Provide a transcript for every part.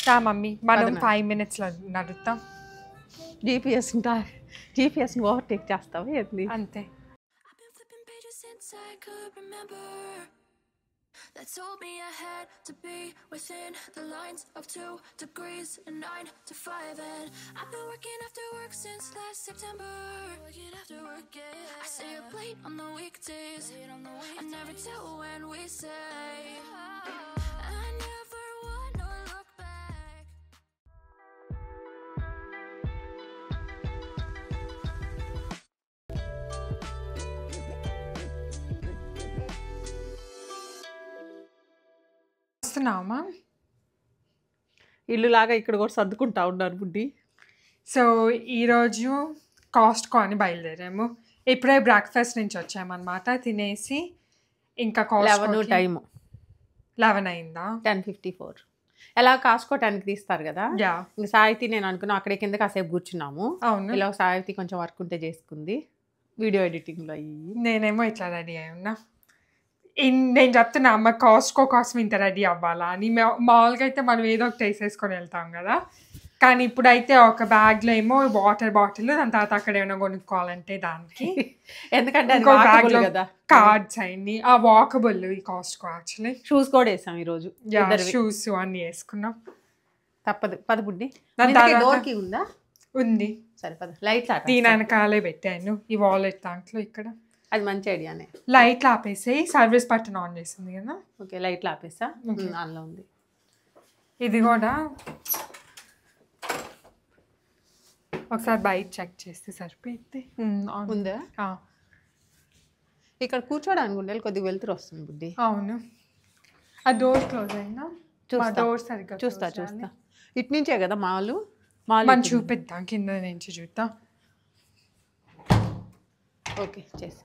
చా మమ్మీ మనం ఫైవ్ మినిట్స్లో నడుస్తాం జీపీఎస్ ఉంటా జీపీఎస్ని ఓవర్టేక్ చేస్తావా ఏంది అంతే I've been flipping pages since I could remember. That told me I had to be within the lines of two degrees and nine to five. And I've been working after work since last September. Working after work, yeah. I stay up late on the weekdays. I never tell when we say. I never wanna look back. వస్తున్నావమ్మా ఇల్లు లాగా ఇక్కడ కూడా సర్దుకుంటా ఉన్నారు బుడ్డి so ఈరోజు Costco అని బయలుదేరాము ఇప్పుడే బ్రేక్ఫాస్ట్ నుంచి వచ్చామన్నమాట తినేసి ఇంకా లెవెన్ కాస్ట్ టైం లెవెన్ అయిందా టెన్ ఫిఫ్టీ ఫోర్ ఎలా కాసుకోవటానికి తీస్తారు కదా యా ఇంక సాహితి నేను అనుకున్నా అక్కడే కింద కాసేపు కూర్చున్నాము అవును ఇలా సాహితి కొంచెం వర్క్ ఉంటే చేసుకుంది వీడియో ఎడిటింగ్లో అయ్యి నేనేమో ఇట్లా రెడీ అయి ఉన్నా ఇన్- నేను చెప్తున్నా అమ్మ కాస్ట్కో కోసం ఇంత రెడీ అవ్వాలా అని మా- మామూలుగా అయితే మనం ఏదో ఒకటి వేసేసుకొని వెళ్తాం కదా కానీ ఇప్పుడైతే ఒక బ్యాగ్లో ఏమో వాటర్ బాటిల్ దాని తర్వాత అక్కడ ఏమైనా కొనుక్కోవాలంటే దానికి ఎందుకంటే అది ఇంకో walkable బ్యాగ్లో కదా కార్డ్స్ అయింది ఆ వాకబుల్ ఈ కాస్ట్కో యాక్చువల్లీ షూస్ కూడా వేసాం ఈరోజు యా ఇద్దరివి. షూస్ అన్ని వేసుకున్నాం తప్పదు పద బుడ్డి దాని తర్వాత- డోర్కి ఉందా ఉంది సరే పద లైట్ దీని వెనకాలే పెట్టాను ఈ వాలెట్ దాంట్లో ఇక్కడ అది మంచి ఐడియానే లైట్లు ఆపేసి సర్వీస్ బటన్ ఆన్ చేసింది కదా ఓకే లైట్లు ఆపేసా అందులో ఉంది ఇది కూడా ఒకసారి బయట చెక్ చేస్తే సరిపోయింది ఉందా ఇక్కడ కూర్చోడానికి ఉండాలి కొద్దిగా వెళ్తురు వస్తుంది బుడ్డి అవును ఆ డోర్ క్లోజ్ అయినా చూస్తా. డోర్ సరిగ్గా చూస్తా close చూస్తా చేయాలి. ఇటు నుంచే కదా మాలు మాలు మనం ఇటు- చూపిద్దాం కింద నుంచి చూద్దాం ఓకే చేసి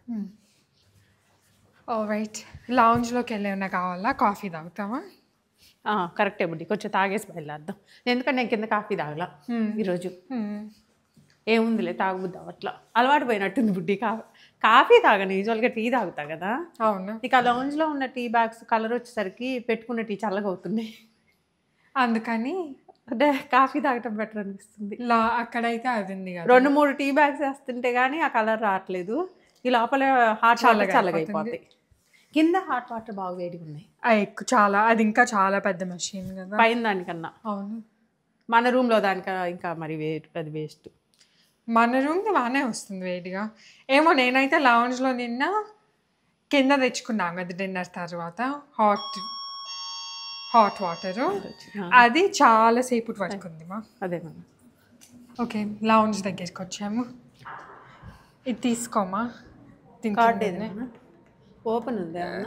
రైట్ లాంజ్లోకి వెళ్ళి ఏమైనా కావాలా కాఫీ తాగుతామా కరెక్టే బుడ్డి కొంచెం తాగేసి బయలుదేద్దాం ఎందుకంటే నేను కింద కాఫీ తాగలా ఈరోజు Hmm. ఏముందిలే తాగుద్దాం అట్లా అలవాటు పోయినట్టుంది బుడ్డి కా కాఫీ తాగను యూజువల్గా టీ తాగుతా కదా అవును ఇక ఆ లాంజ్లో ఉన్న టీ బ్యాగ్స్ కలర్ వచ్చేసరికి పెట్టుకున్న టీ చల్లగా అవుతుంది అందుకని అంటే కాఫీ తాగటం బెటర్ అనిపిస్తుంది లా అక్కడైతే అది ఉంది కదా రెండు మూడు టీ బ్యాగ్స్ వేస్తుంటే కానీ ఆ కలర్ రావట్లేదు ఈ లోపల హాట్ వాటర్ చల్లగా చల్లగా అయిపోతుంది. అయిపోతాయి కింద హాట్ వాటర్ బాగా వేడిగా ఉన్నాయి ఆ ఎక్కువ చాలా అది ఇంకా చాలా పెద్ద మెషిన్ కదా పైన దానికన్నా అవును మన రూమ్లో దానిక ఇంకా మరి వే అది వేస్ట్ మన రూమ్కి బాగానే వస్తుంది వేడిగా ఏమో నేనైతే లాంజ్లో నిన్న కింద తెచ్చుకున్నాం కదా డిన్నర్ తర్వాత హాట్ హాట్ వాటర్ అది చాలా సేపు పట్టుకుంది మా అదే మన ఓకే లాంజ్ దగ్గరికి వచ్చాము ఇది తీసుకోమా దీని కార్డ్ కిందనే. ఏదైనా ఓపెన్ ఉంది ఏమన్నా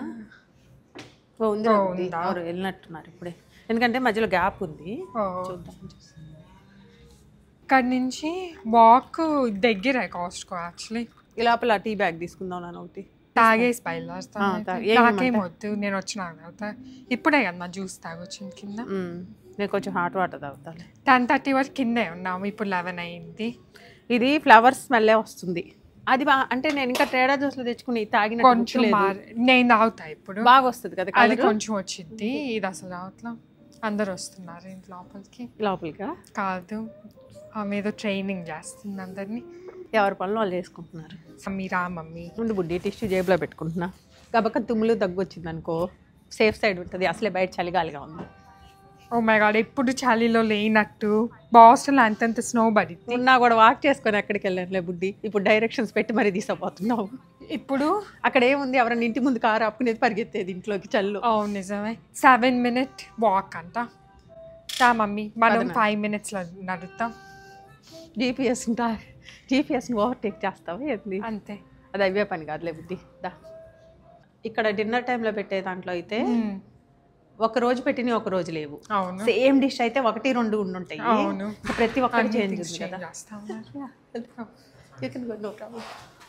ఓ ఉంది ఓ, ఉంది. ఉందా? ఎవరు వెళ్ళినట్టున్నారు ఇప్పుడే ఎందుకంటే మధ్యలో గ్యాప్ ఉంది ఓ. చూద్దాం చూస్తాం. ఇక్కడ నుంచి వాక్ దగ్గర కాస్ట్కో యాక్చువల్లీ ఈ లోపల టీ బ్యాగ్ తీసుకుందాం నాన్న ఒకటి తాగేసి ఆ, బయలుదేరుతాను తా- అయితే. ఏం నాకేం వద్దు నేను వచ్చిన తర్వాత ఇప్పుడే కదా మా జ్యూస్ తాగొచ్చింది కింద మ్మ్. నేను కొంచెం హాట్ వాటర్ తాగుతాను టెన్ థర్టీ వరకు కిందే ఉన్నాము ఇప్పుడు లెవెన్ అయింది ఇది ఫ్లవర్స్ స్మెల్లే వస్తుంది అది బా అంటే నేను ఇంకా ట్రేడర్ జ్యూస్లో తెచ్చుకుని తాగిన కొంచెం మార్ నేను తాగుతా ఇప్పుడు బాగా వస్తుంది కదా అది colour. కొంచెం వచ్చింది ఇది అసలు రావట్లా అందరు వస్తున్నారు ఇంటి లోపలికి లోపలిగా కాదు ఆమె ఏదో ట్రైనింగ్ చేస్తుంది అందరినీ ఎవరి పనులు వాళ్ళు చేసుకుంటున్నారు మమ్మీ రా మమ్మీ ముందు బుడ్డి టిష్యూ జేబులో పెట్టుకుంటున్నా గబక్క తుమ్ములు దగ్గు వచ్చింది అనుకో సేఫ్ సైడ్ ఉంటుంది అసలే బయట చలిగాలిగా ఉంది ఓ మై గాడ్ ఎప్పుడు చలిలో లేనట్టు బాస్టన్ అంతంత స్నో పడింది ఉన్నా కూడా వాక్ చేసుకొని ఎక్కడికి వెళ్ళానులే బుడ్డి ఇప్పుడు డైరెక్షన్స్ పెట్టి మరీ తీసుకుపోతున్నావు ఇప్పుడు అక్కడ ఏముంది ఎవరైనా ఇంటి ముందు కారు అప్పుకునేది పరిగెత్తేది ఇంట్లోకి చల్లు ఓ నిజమే సెవెన్ మినిట్ వాక్ అంట రా మమ్మీ మనం ఫైవ్ మినిట్స్లో నడుస్తాం జీపీఎస్ ఉంటా జీపీఎస్ని ఓవర్టేక్ చేస్తావా ఏంది అంతే అది అవే పని కాదులే బుద్ధి దా ఇక్కడ డిన్నర్ టైంలో పెట్టే దాంట్లో అయితే ఒక రోజు పెట్టిన ఒక రోజు లేవు అవును సేమ్ డిష్ అయితే ఒకటి రెండు ఉండుంటాయి అవును. ఇంకా ప్రతి ఒక్కటి అన్ని చేంజ్ things ఉంది change కదా చేస్తా ఉన్నారు. You can go, no problem.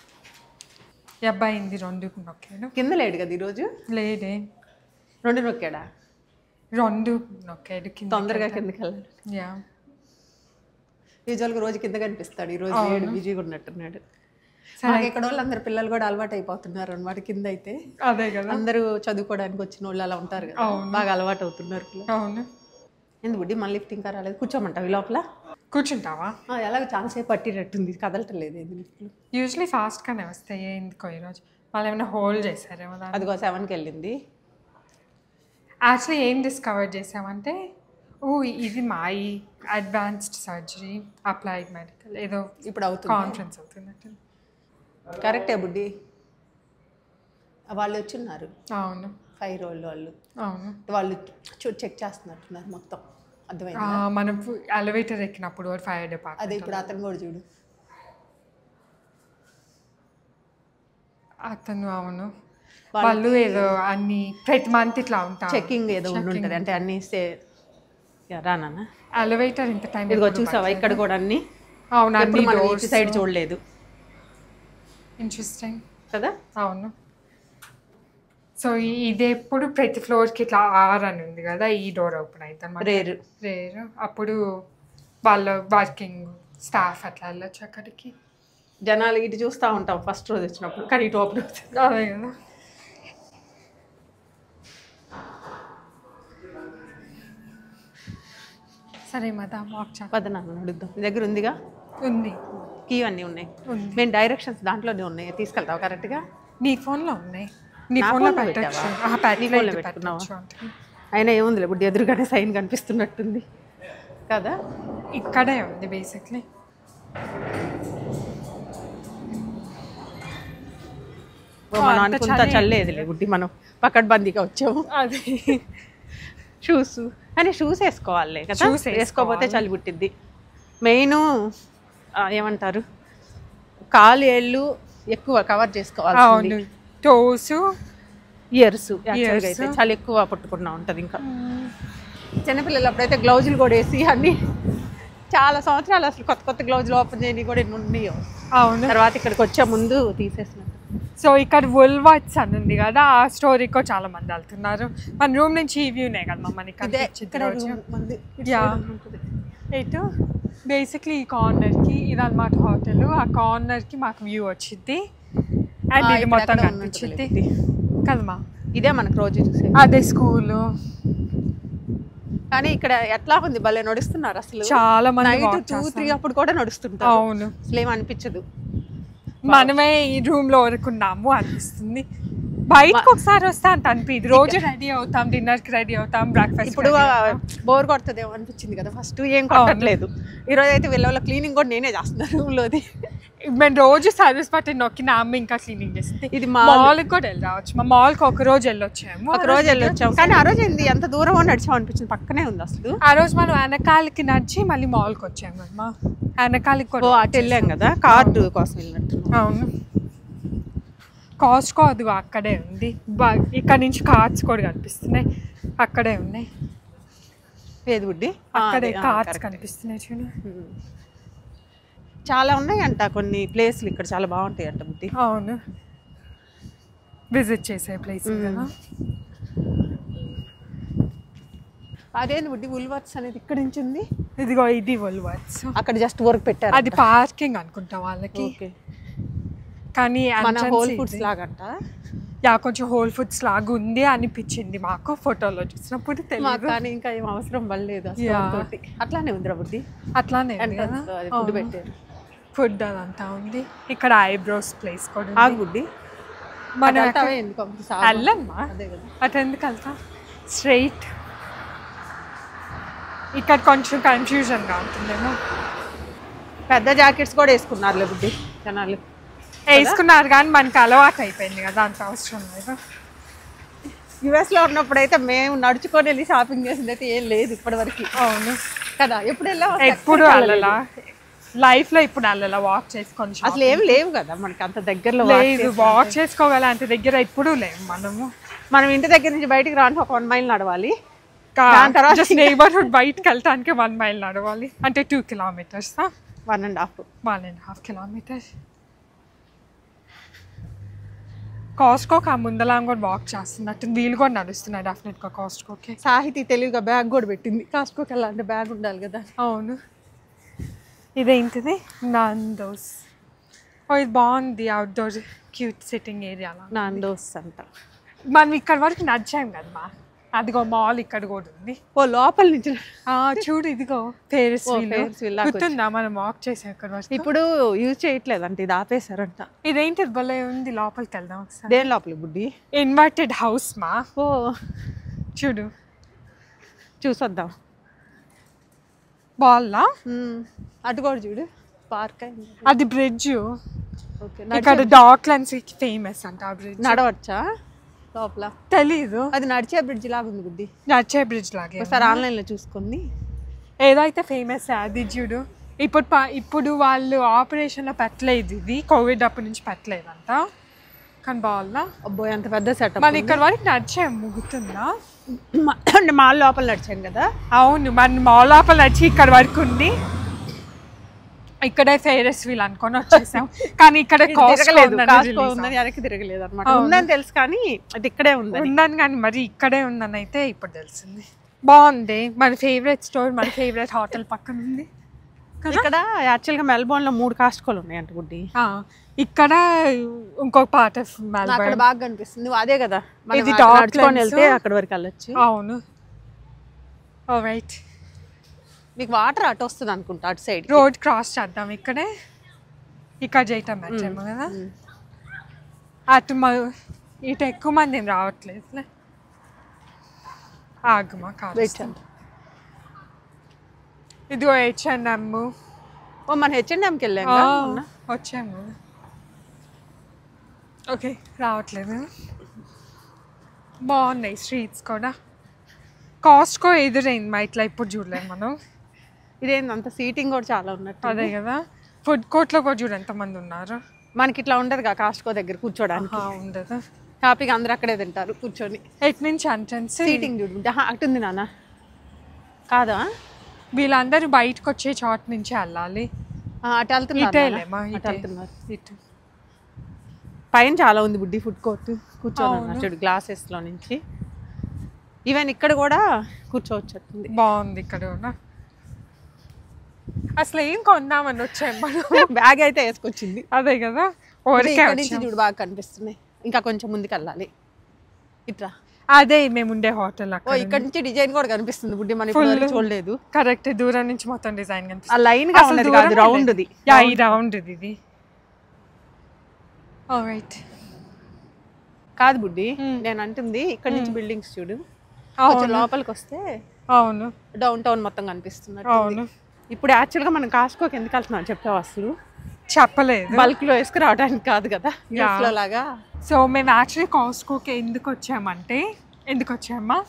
ఈ అబ్బాయి ఇంది రెండు నొక్కాడు కింద లేడు కదా ఈరోజు లేదే రెండు నొక్కాడా రెండు నొక్కాడు కింద తొందరగా కిందకి వెళ్ళాలి యా యూజువల్గా రోజు కింద కనిపిస్తాడు ఈ రోజు లేడు బిజీగా ఉన్నట్టున్నాడు మాకు ఇక్కడ వాళ్ళు అందరు పిల్లలు కూడా అలవాటు అయిపోతున్నారు అనమాట కింద అయితే అదే కదా అందరూ చదువుకోవడానికి వచ్చిన వాళ్ళు అలా ఉంటారు కదా బాగా అలవాటు అవుతున్నారు పిల్లలు. అవును ఎందుకు బుడ్డి మన లిఫ్ట్ ఇంకా రాలేదు కూర్చోమంటావు ఈ లోపల కూర్చుంటావా ఆ, ఎలాగో చాలాసేపు పట్టినట్టుంది కదలటం లేదు ఏది లిఫ్ట్లు యూజువలీ ఫాస్ట్గానే వస్తాయి ఎందుకో ఈరోజు వాళ్ళు ఏమైనా హోల్డ్ చేశారేమో దాన్ని అదిగో సెవెన్కి వెళ్ళింది యాక్చువల్లీ ఏం డిస్కవర్ చేసామంటే ఓ ఇది మా ఈ అడ్వాన్స్డ్ సర్జరీ అప్లైడ్ మెడికల్ ఏదో ఇప్పుడు అవుతుంది కాన్ఫరెన్స్ అవుతున్నట్టు కరెక్టే బుడ్డి వాళ్ళు వచ్చిన్నారు అవును ఫైవ్ రోల్ వాళ్ళు అవును వాళ్ళు చూ చెక్ చేస్తున్నట్టున్నారు మొత్తం అర్థమైంది ఆ, మనం ఎలివేటర్ ఎక్కినప్పుడు ఫైర్ డిపార్ట్మెంట్ అదే ఇప్పుడు అతను కూడా చూడు అతను అవును వాళ్ళు ఏదో అన్ని ప్రతి మంత్ ఇట్లా ఉంటారు చెక్కింగ్ ఏదో ఉండి ఉంటుంది అంటే అన్ని సే యా, రానా ఎలివేటర్ ఇంత టైం ఇదిగో చూసావా ఇక్కడ కూడా అన్ని అవును ఎప్పుడు అన్ని మనం డోర్స్ ఇటు సైడ్ చూడలేదు ఇంట్రెస్టింగ్ కదా అవును సో ఇది ఎప్పుడు ప్రతి ఫ్లోర్కి ఇట్లా ఆర్ అని ఉంది కదా ఈ డోర్ ఓపెన్ అవుతుంది రేరు రేరు అప్పుడు వాళ్ళ వర్కింగ్ స్టాఫ్ అట్లా వెళ్ళొచ్చు అక్కడికి జనాలు ఇటు చూస్తూ ఉంటాం ఫస్ట్ రోజు వచ్చినప్పుడు కానీ ఇటు ఓపెన్ అవుతుంది అదే కదా సరే మదా వాక్ చా పద నాన్న అడుగుదాం నీ దగ్గర ఉందిగా ఉంది కీ అన్నీ ఉన్నాయి ఉంది మేము డైరెక్షన్స్ దాంట్లోనే ఉన్నాయి తీసుకెళ్తావు కరెక్ట్గా నీ ఫోన్లో ఉన్నాయి నీ నా ఫోన్లో phone లో పెట్టచ్చు పెట్టావా? ఆ, పెట్టలేదు, నీ phone లో పెట్టుకున్నావా? పెట్టచ్చు అంటే. అయినా ఏముంది ఇప్పుడు ఎదురుగానే సైన్ కనిపిస్తున్నట్టుంది కదా ఇక్కడే ఉంది బేసిక్లీ ఓ, మనం అంత అనుకుంటా చలి. చల్లేదులే గుడ్డి మనం పక్కడ్బందీగా వచ్చాము అదే షూస్ కానీ షూస్ వేసుకోవాలి కదా Shoes వేసుకోకపోతే చలి పుట్టిద్ది మెయిన్ ఏమంటారు కాలు ఏళ్ళు ఎక్కువ కవర్ చేసుకోవాలి అవును టోసు ఇయర్స్ Ears. అయితే చాలా ఎక్కువ పుట్టుకున్నా ఉంటుంది ఇంకా చిన్నపిల్లలు అప్పుడైతే గ్లౌజులు కూడా వేసి అన్ని చాలా సంవత్సరాలు అసలు కొత్త కొత్త గ్లౌజులు ఓపెన్ చేయని కూడా ఎన్ని ఉన్నాయో అవును తర్వాత ఇక్కడికి వచ్చే ముందు తీసేసినట్టు సో ఇక్కడ వుల్వర్డ్స్ అని ఉంది కదా ఆ స్టోరీకో చాలా మంది వెళ్తున్నారు మన రూమ్ నుంచి ఈ వ్యూనే కదా మనకి ఇదే కనిపించింది ఇక్కడ రోజు room మంది. ఇటు యా side ఉంటుంది. ఎటు బేసిక్లీ ఈ కార్నర్కి ఇదన్నమాట హోటల్ ఆ కార్నర్కి మాకు వ్యూ వచ్చింది అండ్ ఆ, ఇది ఇక్కడ మొత్తం ఎక్కడో కనిపించింది ఉన్నట్టుంది కదమ్మా ఇదే మనకు రోజు చూసే అదే స్కూలు కానీ ఇక్కడ ఎట్లా ఉంది భలే నడుస్తున్నారు అసలు చాలా మంది నైట్ walk టూ త్రీ చేస్తున్నారు. అప్పుడు కూడా నడుస్తుంటారు అవును అసలు ఏం అనిపించదు మనమే ఈ రూమ్ లో వరకున్నాము అనిపిస్తుంది బయటకు ఒకసారి వస్తా అంత అనిపిది రోజు రెడీ అవుతాం డిన్నర్ కి రెడీ అవుతాం బ్రేక్ఫాస్ట్ ఇప్పుడు బోర్ కొడుతుందేమో అనిపించింది కదా ఫస్ట్ ఏం కొట్టట్లేదు ఈరోజు అయితే వీళ్ళ వల్ల క్లీనింగ్ కూడా నేనే చేస్తున్నాను రూమ్ లోది మేము రోజు సర్వీస్ బట్టి నొక్కి నా అమ్మ ఇంకా క్లీనింగ్ చేస్తుంది ఇది మా మాల్ కూడా వెళ్ళి రావచ్చు మా మాల్ కి ఒక రోజు వెళ్ళొచ్చాము ఒక రోజు వెళ్ళొచ్చాం కానీ ఆ రోజు ఏంది ఎంత దూరం నడిచాం అనిపించింది పక్కనే ఉంది అసలు ఆ రోజు మనం వెనకాలకి నడిచి మళ్ళీ మాల్ కి వచ్చాము అమ్మా వెనకాలకి ఓ కూడా అటు వెళ్ళాం కదా కార్డు కోసం వెళ్ళినట్టు అవును కాస్ట్కో అదిగో అక్కడే ఉంది బ- ఇక్కడ నుంచి కార్డ్స్ కూడా కనిపిస్తున్నాయి అక్కడే ఉన్నాయి ఏది బుడ్డి ఆ, అక్కడే అది, ఆ, కార్డ్స్ correct. కనిపిస్తున్నాయి చూడు చాలా ఉన్నాయంట కొన్ని ప్లేస్లు ఇక్కడ చాలా బాగుంటాయి అంట బుద్ధి అవును విజిట్ చేసే ప్లేస్ కదా అదేంది బుడ్డి ఉల్వర్స్ అనేది ఇక్కడ నుంచి ఉంది ఇదిగో ఇది వల్వర్డ్స్ అక్కడ జస్ట్ వర్క్ పెట్టారు అది పార్కింగ్ అనుకుంటా వాళ్ళకి ఓకే కానీ మన entrance హోల్ ఇది. ఫుడ్స్ లాగంట యా కొంచెం హోల్ ఫుడ్స్ లాగా ఉంది అనిపించింది మాకు ఫోటోలో చూసినప్పుడు మాకు తెలియదు కానీ ఇంకా ఏం అవసరం పడలేదు అసలు Yeah. తోటి అట్లానే ఉందిరా బుద్ధి అట్లానే ఉంది కదా ఎంట్రన్స్ అది ఫుడ్ పెట్టారు ఫుడ్ అదంతా ఉంది ఇక్కడ ఐబ్రోస్ ప్లేస్ కూడా ఉంది. ఆగు బుద్ధి మన అటు వెళ్తావా ఎందుకు అప్పుడు సాగు? వెళ్ళమ్మా అదే కదా అటు ఎందుకు వెళ్తాం స్ట్రైట్ ఇక్కడ కొంచెం కన్ఫ్యూజన్గా ఉంటుందేమో పెద్ద జాకెట్స్ కూడా వేసుకున్నారులే బుద్ధి జనాలు వేసుకున్నారు కానీ మనకి అలవాటు అయిపోయింది కదా అంత అవసరం లేదు యుఎస్ లో ఉన్నప్పుడు అయితే మేము నడుచుకొని వెళ్ళి షాపింగ్ చేసింది అయితే ఏం లేదు ఇప్పటి వరకు అవును కదా ఎప్పుడు వెళ్ళాం ఎప్పుడు వెళ్ళలా లైఫ్ లో ఇప్పుడు వెళ్ళలా వాక్ చేసుకొని shop. అసలు ఏం లేవు కదా మనకి అంత దగ్గరలో లేదు వాక్ చేసుకోగల అంత దగ్గర ఇప్పుడు లేవు మనము మనం ఇంటి దగ్గర నుంచి బయటికి రావడానికి ఒక వన్ మైల్ నడవాలి దాని తర్వాత జస్ట్ నైబర్హుడ్ బయటకి వెళ్ళటానికి వన్ మైల్ నడవాలి అంటే two kilometres one and half one and half kilometres కాస్ట్కోకి ఆ ముందలా కూడా వాక్ చేస్తున్నట్టు వీళ్ళు కూడా నడుస్తున్నారు డెఫినెట్గా కాస్ట్కోకి సాహితీ తెలివిగా బ్యాగ్ కూడా పెట్టింది కాస్ట్కోకి వెళ్ళాలంటే బ్యాగ్ ఉండాలి కదా అవును ఇదేంటిది నందోస్ ఓ ఇది బాగుంది అవుట్డోర్ క్యూట్ సిట్టింగ్ ఏరియాలో నాండోస్ అంట మనం ఇక్కడ వరకు నడిచాం కదా మా అదిగో మాల్ ఇక్కడ కూడా ఉంది ఓ లోపల నుంచి ఆ, చూడు ఇదిగో ఫేరస్ ఓ, Ferris wheel లాగా గుర్తుందా మనం వాక్ చేసాం ఇక్కడ వరకు ఇప్పుడు యూజ్ చేయట్లేదంట ఇది ఆపేశారంట ఇదేంటి భలే ఉంది లోపలికి వెళ్దాం ఒకసారి దేని లోపల బుడ్డి ఇన్వర్టెడ్ హౌస్ మా ఓ చూడు చూసొద్దాం బాల్లా మ్మ్. అటు కూడా చూడు పార్క్ అయింది అది బ్రిడ్జ్ ఓకే ఇక్కడ డాక్లెన్స్ ఫేమస్ అంట ఆ బ్రిడ్జ్ నడవచ్చా లోపల తెలీదు అది నడిచే బ్రిడ్జ్ లాగా ఉంది బుడ్డి నడిచే బ్రిడ్జ్ లాగే ఒకసారి ఆన్లైన్లో చూసుకుంది ఏదైతే ఫేమస్ అది చూడు ఇప్పుడు ప- ఇప్పుడు వాళ్ళు ఆపరేషన్లో పెట్టలేదు ఇది కోవిడ్ అప్పటి నుంచి పెట్టలేదంట కానీ బాగుందా అబ్బో ఎంత పెద్ద సెటప్ మన ఇక్కడ వరకు నడిచాము గుర్తుందా అంటే మాల్ లోపల నడిచాం కదా అవును మన మాల్ లోపల నడిచి ఇక్కడ వరకు ఉంది ఇక్కడే ఫేరస్ వీల్ అనుకొని వచ్చేసాం కానీ ఇక్కడ తిరగలేదు కాస్కో కాస్ట్ ఉందని వెనక్కి తిరగలేదు అనమాట ఉందని తెలుసు కానీ అది ఇక్కడే ఉంది ఉందని కానీ మరి ఇక్కడే ఉందని అయితే ఇప్పుడు తెలిసింది బాగుంది మన ఫేవరెట్ స్టోర్ మన ఫేవరెట్ హోటల్ పక్కన ఉంది ఇక్కడ యాక్చువల్గా మెల్బోర్న్ లో మూడు కాస్ట్కోలు ఉన్నాయి అంట గుడ్డి ఆ, ఇక్కడ ఇంకొక పార్ట్ ఆఫ్ అక్కడ మెల్బర్న్ బాగా కనిపిస్తుంది నువ్వు అదే కదా మనం ఇది అక్కడ Docklands. నడుచుకొని వెళ్తే అక్కడ వరకు వెళ్ళొచ్చు అవును రైట్ మీకు వాటర్ అటు వస్తుంది అనుకుంటా అటు సైడ్ రోడ్ క్రాస్ చేద్దాం ఇక్కడే ఇక్కడ చేయటం వచ్చాము కదా అటు మ ఇటు ఎక్కువ మంది ఏం రావట్లేదు ఆగమా వెయిట్ కాదు ఇదిగో హెచ్ఎన్ఎమ్ ఓ మన హెచ్ఎండ్ఎంకి వెళ్ళాం కదా మొన్న. వచ్చాము ఓకే రావట్లేదు బాగున్నాయి స్ట్రీట్స్ కూడా కాస్ట్కో ఎదురైంది మా ఇట్లా ఇప్పుడు చూడలేదు మనం ఇదేంది అంత సీటింగ్ కూడా చాలా ఉన్నట్టు అదే కదా ఫుడ్ కోర్ట్లో కూడా చూడు ఎంతమంది ఉన్నారు మనకి ఇట్లా ఉండదు కదా కాస్ట్కో దగ్గర కూర్చోడానికి ఆ, ఉండదు హ్యాపీగా అందరూ అక్కడే తింటారు కూర్చొని ఎటు నుంచి ఎంట్రన్స్ సీటింగ్ చూడు ఆహా, అటు ఉంది నాన్న కాదా వీళ్ళందరూ బయటకు వచ్చే చోట నుంచి వెళ్ళాలి ఆ, అటు వెళ్తున్నారు ఇటే నాన్న. లేమా అటు ఇటే వెళ్తున్నారు ఇటు పైన చాలా ఉంది బుడ్డి ఫుడ్ కోర్ట్ కూర్చోను అవును. చూడు గ్లాసెస్ లో నుంచి ఈవెన్ ఇక్కడ కూడా కూర్చోవచ్చు బాగుంది ఇక్కడ కూడా అసలు ఏం కొందామని వచ్చాం మనం బ్యాగ్ అయితే వేసుకొచ్చింది అదే కదా ఇది ఊరికే ఇక్కడ నుంచి వచ్చాం చూడు బాగా కనిపిస్తున్నాయి ఇంకా కొంచెం ముందుకు వెళ్ళాలి ఇట్లా అదే మేము ఉండే హోటల్ ఓ అక్కడ ఇక్కడ నుంచి డిజైన్ కూడా కనిపిస్తుంది బుడ్డి మనం ఇప్పుడు వరకు చూడలేదు కరెక్ట్ దూరం నుంచి మొత్తం డిజైన్ ఆ కనిపిస్తుంది లైన్ గా ఉన్నది కాదు రౌండ్ ది యా ఈ రౌండ్ ఇది రైట్ కాదు బుడ్డి నేను అంటుంది ఇక్కడ నుంచి బిల్డింగ్స్ చూడు కొంచెం అవును లోపలికి వస్తే అవును డౌన్ టౌన్ మొత్తం కనిపిస్తున్నట్టు అవును ఇప్పుడు యాక్చువల్ గా మనం కాస్కోకి ఎందుకు వెళ్తున్నాం చెప్పావు అసలు చెప్పలేదు బల్క్ లో వేసుకురావడానికి కాదు కదా Yeah. US లో లాగా సో మేము యాక్చువల్లీ కాస్కోకి ఎందుకు వచ్చామంటే ఎందుకు వచ్చామా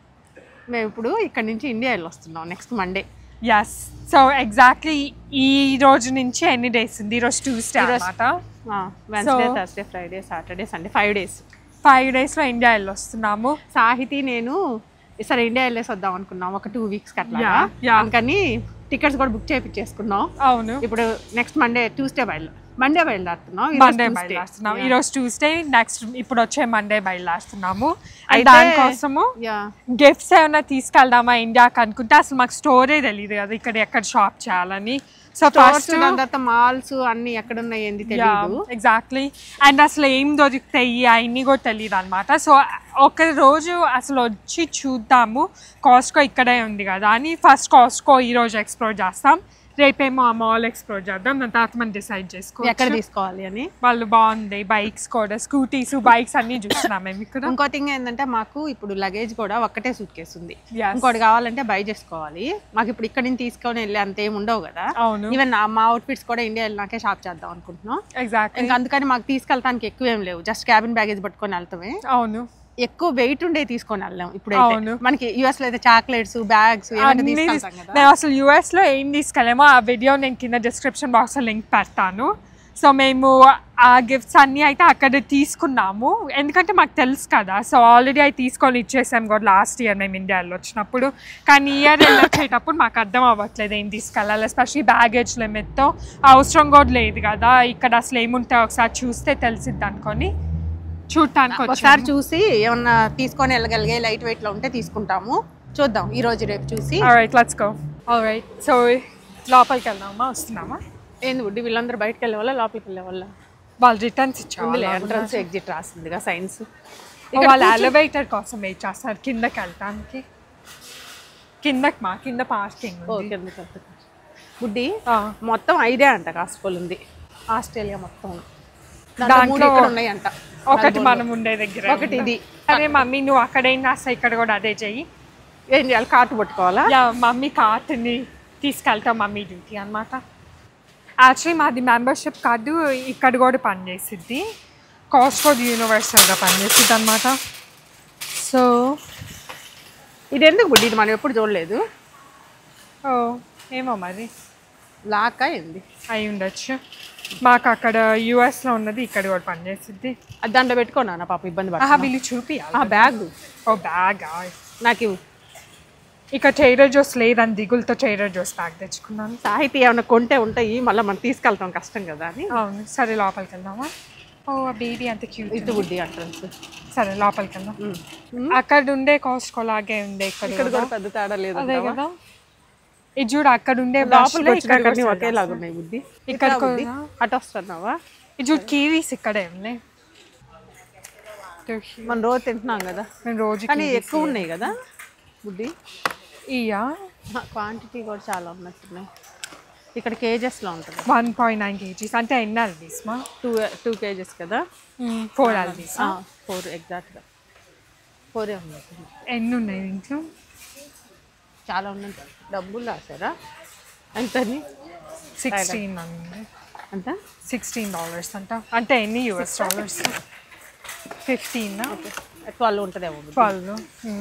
మేము ఇప్పుడు ఇక్కడ నుంచి ఇండియా వెళ్ళి వస్తున్నాం next Monday yes so exactly ఈ రోజు నుంచి ఎన్ని డేస్ ఉంది ఈరోజు ట్యూస్డే అనమాట Wednesday Thursday Friday Saturday Sunday five days five డేస్లో ఇండియా వెళ్ళి వస్తున్నాము సాహితి నేను సరే ఇండియా వెళ్ళేసి వద్దాం అనుకున్నాం ఒక టూ వీక్స్ అట్లా Yeah, yeah. అందుకని టికెట్స్ కూడా బుక్ చేయించేసుకున్నాం అవును ఇప్పుడు నెక్స్ట్ మండే ట్యూస్డే బయలు మండే బయలుదేరుతున్నాం ఈరోజు మండే Tuesday. బయలుదేరుతున్నాము ఈరోజు ట్యూస్డే నెక్స్ట్ ఇప్పుడు వచ్చే మండే బయలుదేరుతున్నాము అండ్ అయితే- దానికోసము Yeah. గిఫ్ట్స్ ఏమైనా తీసుకెళ్దామా ఇండియాకి అనుకుంటే అసలు మాకు స్టోరే తెలియదు కదా ఇక్కడ ఎక్కడ షాప్ చేయాలని సో Stores, ఫస్ట్ దాని తర్వాత మాల్స్ అన్ని ఎక్కడ ఉన్నాయి ఏంది తెలియదు ఎగ్జాక్ట్లీ అండ్ అసలు ఏం దొరుకుతాయి అవన్నీ కూడా తెలియదు అనమాట సో ఒక రోజు అసలు వచ్చి చూద్దాము కాస్కో ఇక్కడే ఉంది కదా అని ఫస్ట్ కాస్కో ఈ రోజు ఎక్స్ప్లోర్ చేస్తాం రేపేమో ఆ మాల్ ఎక్స్ప్లోర్ చేద్దాం దాని తర్వాత మనం డిసైడ్ చేసుకో ఎక్కడ తీసుకోవాలి అని వాళ్ళు బాగుంది బైక్స్ కూడా స్కూటీస్ బైక్స్ అన్ని చూస్తున్నాం మేము ఇక్కడ ఇంకో థింగ్ ఏంటంటే మాకు ఇప్పుడు లగేజ్ కూడా ఒక్కటే సూట్ కేసు ఉంది Yes. ఇంకోటి కావాలంటే బై చేసుకోవాలి మాకు ఇప్పుడు ఇక్కడ నుంచి తీసుకొని వెళ్ళి అంత ఏమి ఉండవు కదా అవును ఈవెన్ మా అవుట్ఫిట్స్ కూడా ఇండియా వెళ్ళినాకే షాప్ చేద్దాం అనుకుంటున్నాం ఎగ్జాక్ట్లీ ఇంకా అందుకని మాకు తీసుకెళ్తానికి ఎక్కువ ఏం లేవు జస్ట్ క్యాబిన్ బ్యాగేజ్ పట్టుకొని వెళ్తామే అవును ఎక్కువ వెయిట్ ఉండే తీసుకొని వెళ్ళాం ఇప్పుడు అవును. మనకి యుఎస్ లో అయితే చాక్లెట్స్ బ్యాగ్స్ ఏమైనా అన్ని తీసుకెళ్తాం కదా మేము అసలు యూఎస్ లో ఏం తీసుకెళ్ళామో ఆ వీడియో నేను కింద డిస్క్రిప్షన్ బాక్స్ లో లింక్ పెడతాను సో మేము ఆ గిఫ్ట్స్ అన్నీ అయితే అక్కడ తీసుకున్నాము ఎందుకంటే మాకు తెలుసు కదా సో ఆల్రెడీ అవి తీసుకొని ఇచ్చేసాం కూడా లాస్ట్ ఇయర్ మేము ఇండియాలో వచ్చినప్పుడు కానీ ఇయర్ వెళ్ళొచ్చేటప్పుడు మాకు అర్థం అవ్వట్లేదు ఏం తీసుకెళ్ళాలి ఎస్పెషలీ బ్యాగేజ్ లిమిట్తో అవసరం కూడా లేదు కదా ఇక్కడ అసలు ఏముంటాయో ఒకసారి చూస్తే తెలిసిద్ది అనుకొని చూడటానికి ఒకసారి వచ్చాము చూసి ఏమన్నా తీసుకొని వెళ్ళగలిగే లైట్ వెయిట్ లో ఉంటే తీసుకుంటాము చూద్దాం ఈ రోజు రేపు చూసి right let's go right so లోపలికి వెళ్దామా వస్తున్నామా ఏంది బుడ్డి వీళ్ళందరూ బయటకు వెళ్ళే వాళ్ళ లోపలికి వెళ్ళే వాళ్ళ వాళ్ళు రిటర్న్స్ ఇచ్చారు ఉందిలే ఎంట్రన్స్ ఎగ్జిట్ రాసిందిగా సైన్స్ వాళ్ళ ఎలివేటర్ కోసం వెయిట్ చేస్తారు కిందకి వెళ్ళటానికి కిందకి మా కింద పార్కింగ్ ఓకే బుడ్డి మొత్తం ఐదే అంట కాస్కోల్ ఉంది ఆస్ట్రేలియా మొత్తం దాంట్లో మూడు దాంట్లో ఇక్కడ ఉన్నాయంట ఒకటి మనం ఉండే దగ్గర ఒకటి ఇది అరే మమ్మీ నువ్వు అక్కడ ఏం చేస్తావు ఇక్కడ కూడా అదే చెయ్యి ఏం చేయాలి కార్టు పట్టుకోవాలా యా మమ్మీ కార్ట్ని తీసుకెళ్తాం మమ్మీ డ్యూటీ అనమాట యాక్చువల్లీ మాది మెంబర్షిప్ కార్డు ఇక్కడ కూడా పనిచేసిద్ది కాస్కోడ్ యూనివర్సల్గా పనిచేసిద్ది అనమాట సో ఇది ఎందుకు బుడ్డి ఇది మనం ఎప్పుడు చూడలేదు ఓ ఏమో మరి లాకా ఏంది అయి ఉండొచ్చు మాకు అక్కడ యూఎస్లో ఉన్నది ఇక్కడ కూడా పనిచేసిద్ది అది దాంట్లో పెట్టుకున్నాను పాప ఇబ్బంది పడ ఆహా వీళ్ళు చూపియాలి ఆ బ్యాగ్ ఓ బ్యాగ్ నాకు ఇవ్వు. ఇక టైలర్ జోస్ లేదని దిగులతో టైలర్ జోస్ బ్యాగ్ తెచ్చుకున్నాను సాహితీ ఏమైనా కొంటే ఉంటాయి మళ్ళీ మనం తీసుకెళ్తాం కష్టం కదా అని అవును సరే లోపలికి వెళ్దామా ఓ బేబీ అంత క్యూట్ ఇటు బుడ్డి అంటారు సరే లోపలికి వెళ్దాం అక్కడ ఉండే కాస్ట్ లాగే ఉండే ఇక్కడ ఇక్కడ కూడా. కూడా పెద్ద తేడా లేదు అదే కదా ఇది చూడు అక్కడ ఉండే లోపలికి brush లో వచ్చినాక ఇక్కడ అన్నీ కూడా ఒకేలాగా ఉన్నాయి బుద్ధి ఇక్కడ ఇక్కడ బుద్ధి కూడా. అటు వస్తున్నావా ఇది చూడు కీవీస్ ఇక్కడే ఉన్నాయి మనం రోజు తింటున్నాం కదా నేను రోజు కానీ ఎక్కువ ఉన్నాయి కదా బుద్ధి ఇయా క్వాంటిటీ కూడా చాలా ఉన్నట్టున్నాయి ఇక్కడ కేజెస్లో ఉంటుంది వన్ పాయింట్ నైన్ కేజీస్ అంటే ఎన్ని అల్వీస్ మా టూ టూ కేజెస్ కదా ఫోర్ అల్వీస్ ఫోర్ ఎగ్జాక్ట్గా ఫోరే ఉన్నాయి ఎన్ని ఉన్నాయి ఇంట్లో చాలా ఉన్నాయి డబ్బులు రాశారా ఎంతని సిక్స్టీన్ ఉంది అంత సిక్స్టీన్ డాలర్స్ అంట అంటే ఎన్ని యూఎస్ డాలర్స్ ఫిఫ్టీన్ ట్వెల్వ్ ఉంటుందేమో బుద్ధి. ట్వెల్వ్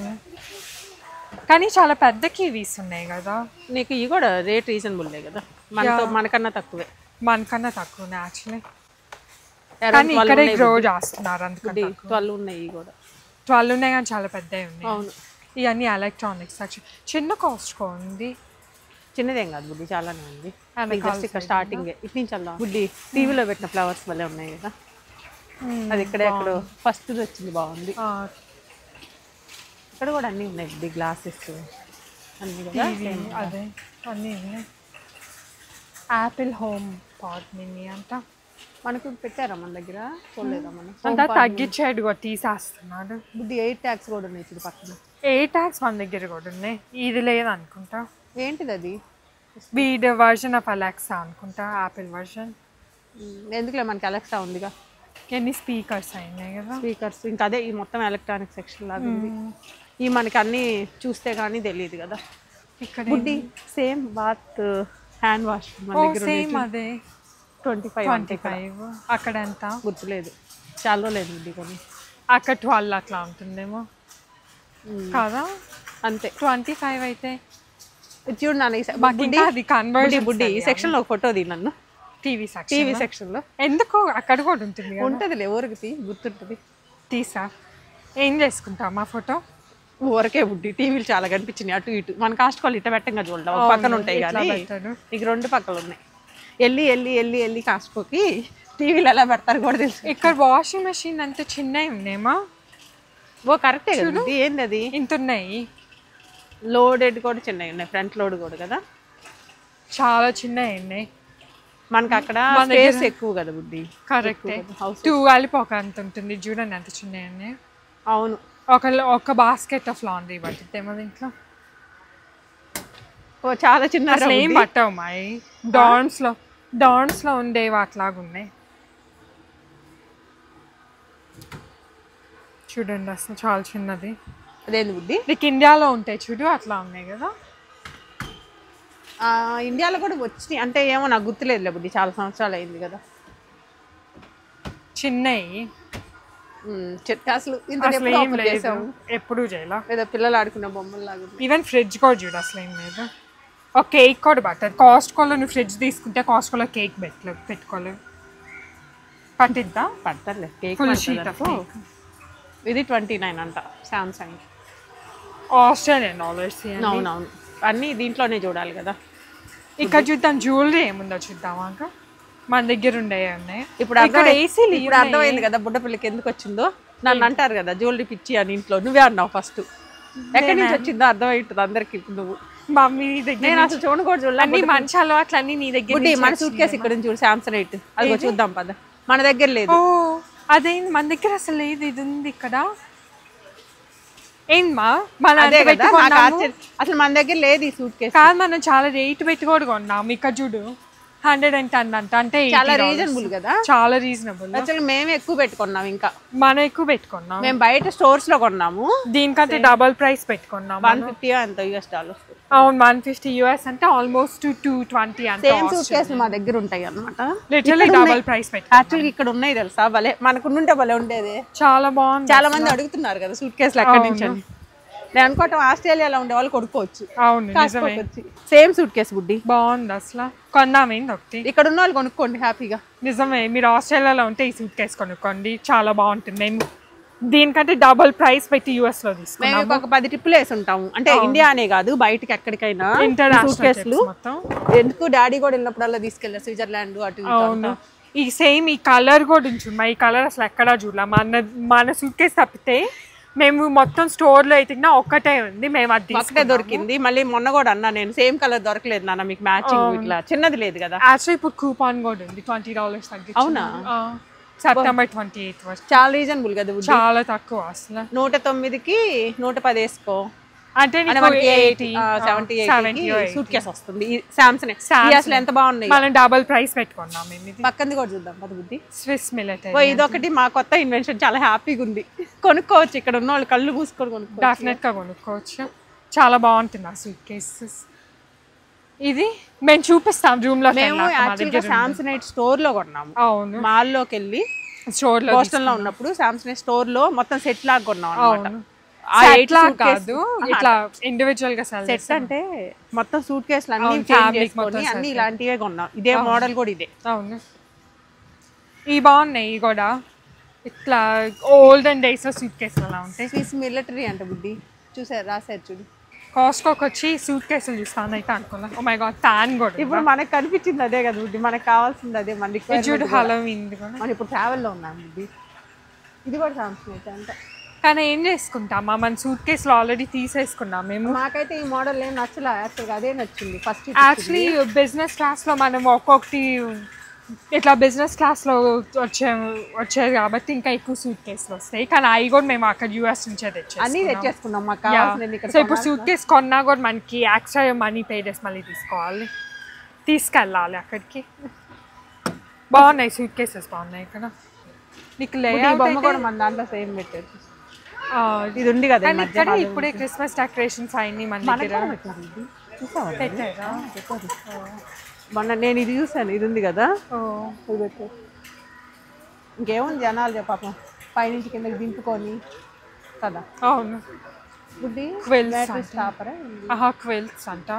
కానీ చాలా పెద్ద కివీస్ ఉన్నాయి కదా నీకు ఇవి కూడా రేట్ రీజనబుల్లే కదా మనతో మనకన్నా తక్కువే మనకన్నా తక్కువ యాక్చువల్లీ Around కానీ 12 ఇక్కడే ఉన్నాయి గ్రో చేస్తున్నారు అందుకని బుద్ధి ట్వెల్వ్ ఉన్నాయి ఇవి కూడా ట్వెల్వ్ ఉన్నాయి కానీ చాలా పెద్దవి ఉన్నాయి అవును ఇవన్నీ ఎలక్ట్రానిక్స్ చిన్న కాస్ట్ ఉంది చిన్నదేం కాదు బుద్ధి చాలానే ఉంది వెనకాల జస్ట్ ఇక్కడ స్టార్టింగ్ ఇటు నుంచి వెళ్దాం బుద్ధి టీవీలో పెట్టిన ఫ్లవర్స్ వల్లే ఉన్నాయి కదా అది ఇక్కడే అక్కడ ఫస్ట్ వచ్చింది బాగుంది ఆ, ఇక్కడ కూడా అన్నీ ఉన్నాయి బుద్ధి గ్లాసెస్ అన్నీ కదా టీవీ అదే అన్నీ ఉన్నాయి యాపిల్ హోమ్ పాడ్ మినీ అంట మనకు పెట్టారా మన దగ్గర చూడలేదా మనం అంతా తగ్గించాడు కూడా తీసేస్తున్నాడు బుద్ధి ఎయిట్ ట్యాక్స్ కూడా ఉన్నాయి చూడు పక్కన ఏ ట్యాక్స్ మన దగ్గర కూడా ఉన్నాయి ఇది లేదు అనుకుంటా ఏంటిది అది వీడి వర్జన్ ఆఫ్ అలెక్సా అనుకుంటా యాపిల్ వర్జన్ ఉమ్, ఎందుకులే మనకి అలెక్సా ఉందిగా ఎన్ని స్పీకర్స్ అయినాయి కదా స్పీకర్స్ ఇంకా అదే ఈ మొత్తం ఎలక్ట్రానిక్ సెక్షన్ లాగా ఉంది ఈ మనకి అన్నీ చూస్తే కానీ తెలియదు కదా ఇక్కడ బుడ్డి సేమ్ బాత్ హ్యాండ్ వాష్ మన ఓ దగ్గర సేమ్ అదే ట్వంటీ ఫైవ్ ట్వంటీ ఫైవ్ అక్కడ ఎంత గుర్తులేదు చాలా లేదు బుడ్డి కొన్ని అక్కడ ట్వెల్వ్ అట్లా ఉంటుందేమో కదా అంతే ట్వంటీ ఫైవ్ అయితే ఇది చూడు నాన్న ఈ సె- మాకు బుడ్డి ఇంకా అది బుడ్డి కన్వర్షన్ బుడ్డి ఈ సెక్షన్ లో ఒక ఫోటో ది నన్ను టీవీ సెక్షన్ టీవీ సెక్షన్ లో ఎందుకు అక్కడ కూడా ఉంటుంది కదా ఉంటదిలే ఊరికి తీ గుర్తుంటది తీసా ఏం చేసుకుంటాం మా ఫోటో ఊరకే బుడ్డి టీవీలు చాలా కనిపించినాయి అటు ఇటు మన కాస్ట్ కాల్ ఇట్ట పెట్టంగా చూడడం ఒక పక్కన ఉంటాయి ఇట్లా కానీ పెట్టరు. నీకు రెండు పక్కలు ఉన్నాయి వెళ్ళి వెళ్ళి వెళ్ళి వెళ్ళి కాస్ట్కోకి టీవీలు ఎలా పెడతారు కూడా తెలుసు ఇక్కడ వాషింగ్ మెషిన్ అంత చిన్నవి ఉన్నాయమ్మా ఓ కరెక్టే కదా బుడ్డి. ఏంది అది ఇంత ఉన్నాయి లోడెడ్ కూడా చిన్నవి ఉన్నాయి ఫ్రంట్ లోడ్ కూడా కదా చాలా చిన్నవి ఉన్నాయి మనకి అక్కడ స్పేస్ ఎక్కువ కదా బుడ్డి కరెక్టే house. టూ కలిపి ఒక అంత ఉంటుంది చూడండి ఎంత చిన్నవి ఉన్నాయి అవును ఒక ఒక బాస్కెట్ ఆఫ్ లాండ్రీ పట్టిద్దేమో దీంట్లో ఓ చాలా చిన్న అసలు ఏం పట్టవు మాయి డాన్స్ లో డాన్స్ లో ఉండేవి అట్లాగా ఉన్నాయి చూడండి అసలు చాలా చిన్నది అదేంది బుడ్డి నీకు ఇండియాలో ఉంటాయి చూడు అట్లా ఉన్నాయి కదా ఆ, ఇండియాలో కూడా వచ్చినాయి అంటే ఏమో నాకు గుర్తులేదులే బుడ్డి చాలా సంవత్సరాలు అయింది కదా చిన్నవి ఉమ్, చె- అసలు ఇంత అసలు ఎప్పుడు ఏం open లేదు చేసాము ఎప్పుడు చేయాల లేదా పిల్లలు ఆడుకున్న బొమ్మలు లాగా ఉన్నాయి. ఈవెన్ ఫ్రిడ్జ్ కూడా చూడు అసలు ఏం లేదు ఒక కేక్ కూడా పట్టదు కాస్ట్కోలో నువ్వు ఫ్రిడ్జ్ తీసుకుంటే కాస్ట్కోలో కేక్ పెట్టలేవు పెట్టుకోలేవు పట్టిద్దా పడతారులే కేక్ ఫుల్ షీట్ ఆఫ్ ఇది ట్వంటీ నైన్ అంట సామ్సంగ్ ఆస్ట్రేలియన్ డాలర్స్ అవునవును అన్నీ దీంట్లోనే చూడాలి కదా ఇక్కడ చూద్దాం జ్యువెలరీ ఏముందో చూద్దామా అక్క మన దగ్గర ఉండే ఉన్నాయి ఇప్పుడు ఇక్కడ అర్థమైంది ఏసీలు ఇప్పుడు అర్థమైంది కదా బుడ్డ పిల్లకి ఎందుకు వచ్చిందో నన్ను అంటారు కదా జ్యువెలరీ పిచ్చి అని ఇంట్లో నువ్వే అన్నావు ఫస్ట్ ఎక్కడి నుంచి వచ్చిందో అర్థమవుతుంది అందరికి ఇప్పుడు నువ్వు మమ్మీ దగ్గర నేను అసలు చూడ కూడా చూడలే అన్ని మంచాలు అట్లా అన్ని నీ దగ్గర బుడ్డి నుంచి మన సూట్ కేసు ఇక్కడ నుంచి చూడు సామ్సంగ్ ఎయిట్ అది చూద్దాం పద మన దగ్గర లేదు ఓ అదేంది మన దగ్గర అసలు లేదు ఇది ఉంది ఇక్కడ ఏంమా మన అదే అంత కదా నాకు పెట్టుకున్నాము ఆశ్చర్యం. అసలు మన దగ్గర లేదు ఈ సూట్ కేసు కాదు మనం చాలా రేట్ పెట్టి కూడా కొన్నాము ఇక్కడ చూడు హండ్రెడ్ అండ్ టెన్ అంట అంటే చాలా 80 dollars. రీజనబుల్ కదా చాలా రీజనబుల్ యాక్చువల్గా మేమే ఎక్కువ పెట్టుకున్నాం ఇంకా మనం ఎక్కువ పెట్టుకున్నాం మేము బయట స్టోర్స్ లో కొన్నాము దీనికంటే డబల్ ప్రైస్ పెట్టుకున్నాం వన్ ఫిఫ్టీ ఎంత యూఎస్ డాలర్స్ అవును వన్ ఫిఫ్టీ యూఎస్ అంటే ఆల్మోస్ట్ టూ ట్వంటీ అంత సేమ్ సూట్ కేసులు మా దగ్గర ఉంటాయి అనమాట లిటరలీ డబల్ ప్రైస్ పెట్టు యాక్చువల్గా ఇక్కడ ఉన్నాయి తెలుసా భలే మనకుంటే భలే ఉండేది చాలా బాగుంది చాలా మంది అడుగుతున్నారు కదా సూట్ కేసులు ఎక్కడి నుంచి అని నేను అనుకోవటం ఆస్ట్రేలియాలో ఉండే వాళ్ళు కొనుక్కోవచ్చు అవును నిజమే సేమ్ సూట్ కేసు బుడ్డి బాగుంది అసలు కొన్నామేంది ఒకటి ఇక్కడ ఉన్న వాళ్ళు కొనుక్కోండి హ్యాపీగా నిజమే మీరు ఆస్ట్రేలియాలో ఉంటే ఈ సూట్ కేసు కొనుక్కోండి చాలా బాగుంటుంది మేము దీనికంటే డబల్ ప్రైస్ పెట్టి యూఎస్ లో మేము తీసుకున్నాము ఒక పది ట్రిప్పులు వేసి ఉంటాము అంటే ఇండియా అనే కాదు బయటికి ఎక్కడికైనా సూట్ ఇంటర్నేషనల్ కేసులు మొత్తం ఎందుకు డాడీ కూడా వెళ్ళినప్పుడల్లా తీసుకెళ్ళారు స్విట్జర్లాండ్ అటు ఇటు అవును ఈ సేమ్ ఈ కలర్ కూడా ఉంచు మా ఈ కలర్ అసలు ఎక్కడా చూడలే మన మన సూట్ కేసు తప్పితే మేము మొత్తం స్టోర్ లో అయితే ఒక్కటే ఉంది మేము అది ఒకటే దొరికింది మళ్ళీ మొన్న కూడా అన్నా నేను సేమ్ కలర్ దొరకలేదు నాన్న మీకు మ్యాచింగ్ ఇట్లా చిన్నది లేదు కదా యాక్చువల్లీ ఇప్పుడు కూపాన్ కూడా ఉంది ట్వంటీ డాలర్స్ తగ్గించి అవునా? సెప్టెంబర్ ట్వంటీ ఎయిత్ వరకు చాలా రీజనబుల్ కదా బుడ్డి. చాలా తక్కువ అసలు నూట తొమ్మిదికి నూట పది వేసుకో అంటే అంటే మనకి ఎయిటీ సెవెంటీ సూట్ కేసు వస్తుంది సామ్సంగ్ అసలు ఎంత బాగున్నాయి మనం డబల్ ప్రైస్ పెట్టుకున్నాం మేము ఇది పక్కది కూడా చూద్దాం పద బుద్ధి స్విస్ మిలిటరీ ఓ ఇదొకటి మా కొత్త ఇన్వెన్షన్ చాలా హ్యాపీగా ఉంది కొనుక్కోవచ్చు ఇక్కడ ఉన్న వాళ్ళు కళ్ళు మూసుకొని కొనుక్కో డెఫినెట్ గా కొనుక్కోవచ్చు చాలా బాగుంటుంది ఆ సూట్ కేసెస్ ఇది మేము చూపిస్తాం రూమ్ లో మేము యాక్చువల్గా సామ్సంగ్ స్టోర్ లో కొన్నాము అవును మాల్లోకి వెళ్ళి స్టోర్ లో బోస్టన్ లో ఉన్నప్పుడు సామ్సంగ్ స్టోర్ లో మొత్తం సెట్ లాగా కొన్నాం అనమాట అవును ఆ Set eight లా suitcase- కాదు ఇట్లా ఇండివిజువల్ గా సెల్ సెట్ అంటే మొత్తం సూట్ కేసులు అన్ని అవును, చేంజ్ fabric చేసుకొని మొత్తం అన్ని ఇలాంటివే కొన్నాం ఇదే మోడల్ కూడా ఇదే అవును ఇవి బాగున్నాయి ఇవి కూడా ఇట్లా ఓల్డెన్ డేస్ లో సూట్ కేసులు అలా ఉంటాయి స్విస్ మిలిటరీ అంట బుడ్డి చూసారు రాశారు చూడు కాస్ట్కోకి వచ్చి సూట్ కేసులు చూస్తాను అయితే అనుకున్నా ఓ మై గాడ్ తాన్ కూడా ఇప్పుడు మనకు కనిపించింది అదే కదా బుడ్డి మనకు కావాల్సింది అదే మన ఇది రిక్వైర్మెంట్ చూడు హలో ఇది కూడా మనం ఇప్పుడు travel లో ఉన్నాం బుడ్డి ఇది కూడా సామ్సంగ్ అంట కానీ ఏం చేసుకుంటామా మన సూట్ కేసులు ఆల్రెడీ తీసేసుకున్నాం మేము మాకైతే ఈ మోడల్ ఏం నచ్చలే యాక్చువల్గా అదే నచ్చింది ఫస్ట్ యాక్చువల్లీ బిజినెస్ క్లాస్లో మనం ఒక్కొక్కటి ఇట్లా బిజినెస్ క్లాస్లో వచ్చే వచ్చేది కాబట్టి ఇంకా ఎక్కువ సూట్ కేసులు వస్తాయి కానీ అవి కూడా మేము అక్కడ యూఎస్ నుంచే అన్ని తెచ్చేసి తెచ్చేసుకున్నాం మాకు కావాల్సింది ఇక్కడ సో ఇప్పుడు సూట్ కేస్ కొన్నా కూడా మనకి ఎక్స్ట్రా మనీ పే చేసి మళ్ళీ తీసుకోవాలి తీసుకెళ్ళాలి అక్కడికి బాగున్నాయి సూట్ కేసెస్ బాగున్నాయి ఇక్కడ నీకు ఈ లేఅవుట్ బొమ్మ కూడా మన దాంట్లో సేమ్ పెట్టారు ఇది ఉంది కదా ఈ కానీ మధ్య ఇక్కడ ఇప్పుడే క్రిస్మస్ డెకరేషన్స్ అయింది మన మనకి దగ్గర కూడా పెట్టారు ఇది. చూసావా? పెట్టారా మొన్న నేను ఇది చూసాను ఇది ఉంది కదా ఓ ఇది పెట్టారు ఇంకేముంది జనాలు చెప్ప పాపం పైనుంచి కిందకి దింపుకొని కదా అవును బుడ్డి Quills మ్యాట్రెస్ అంట. టాపరా ఆహా క్విల్ట్స్ అంట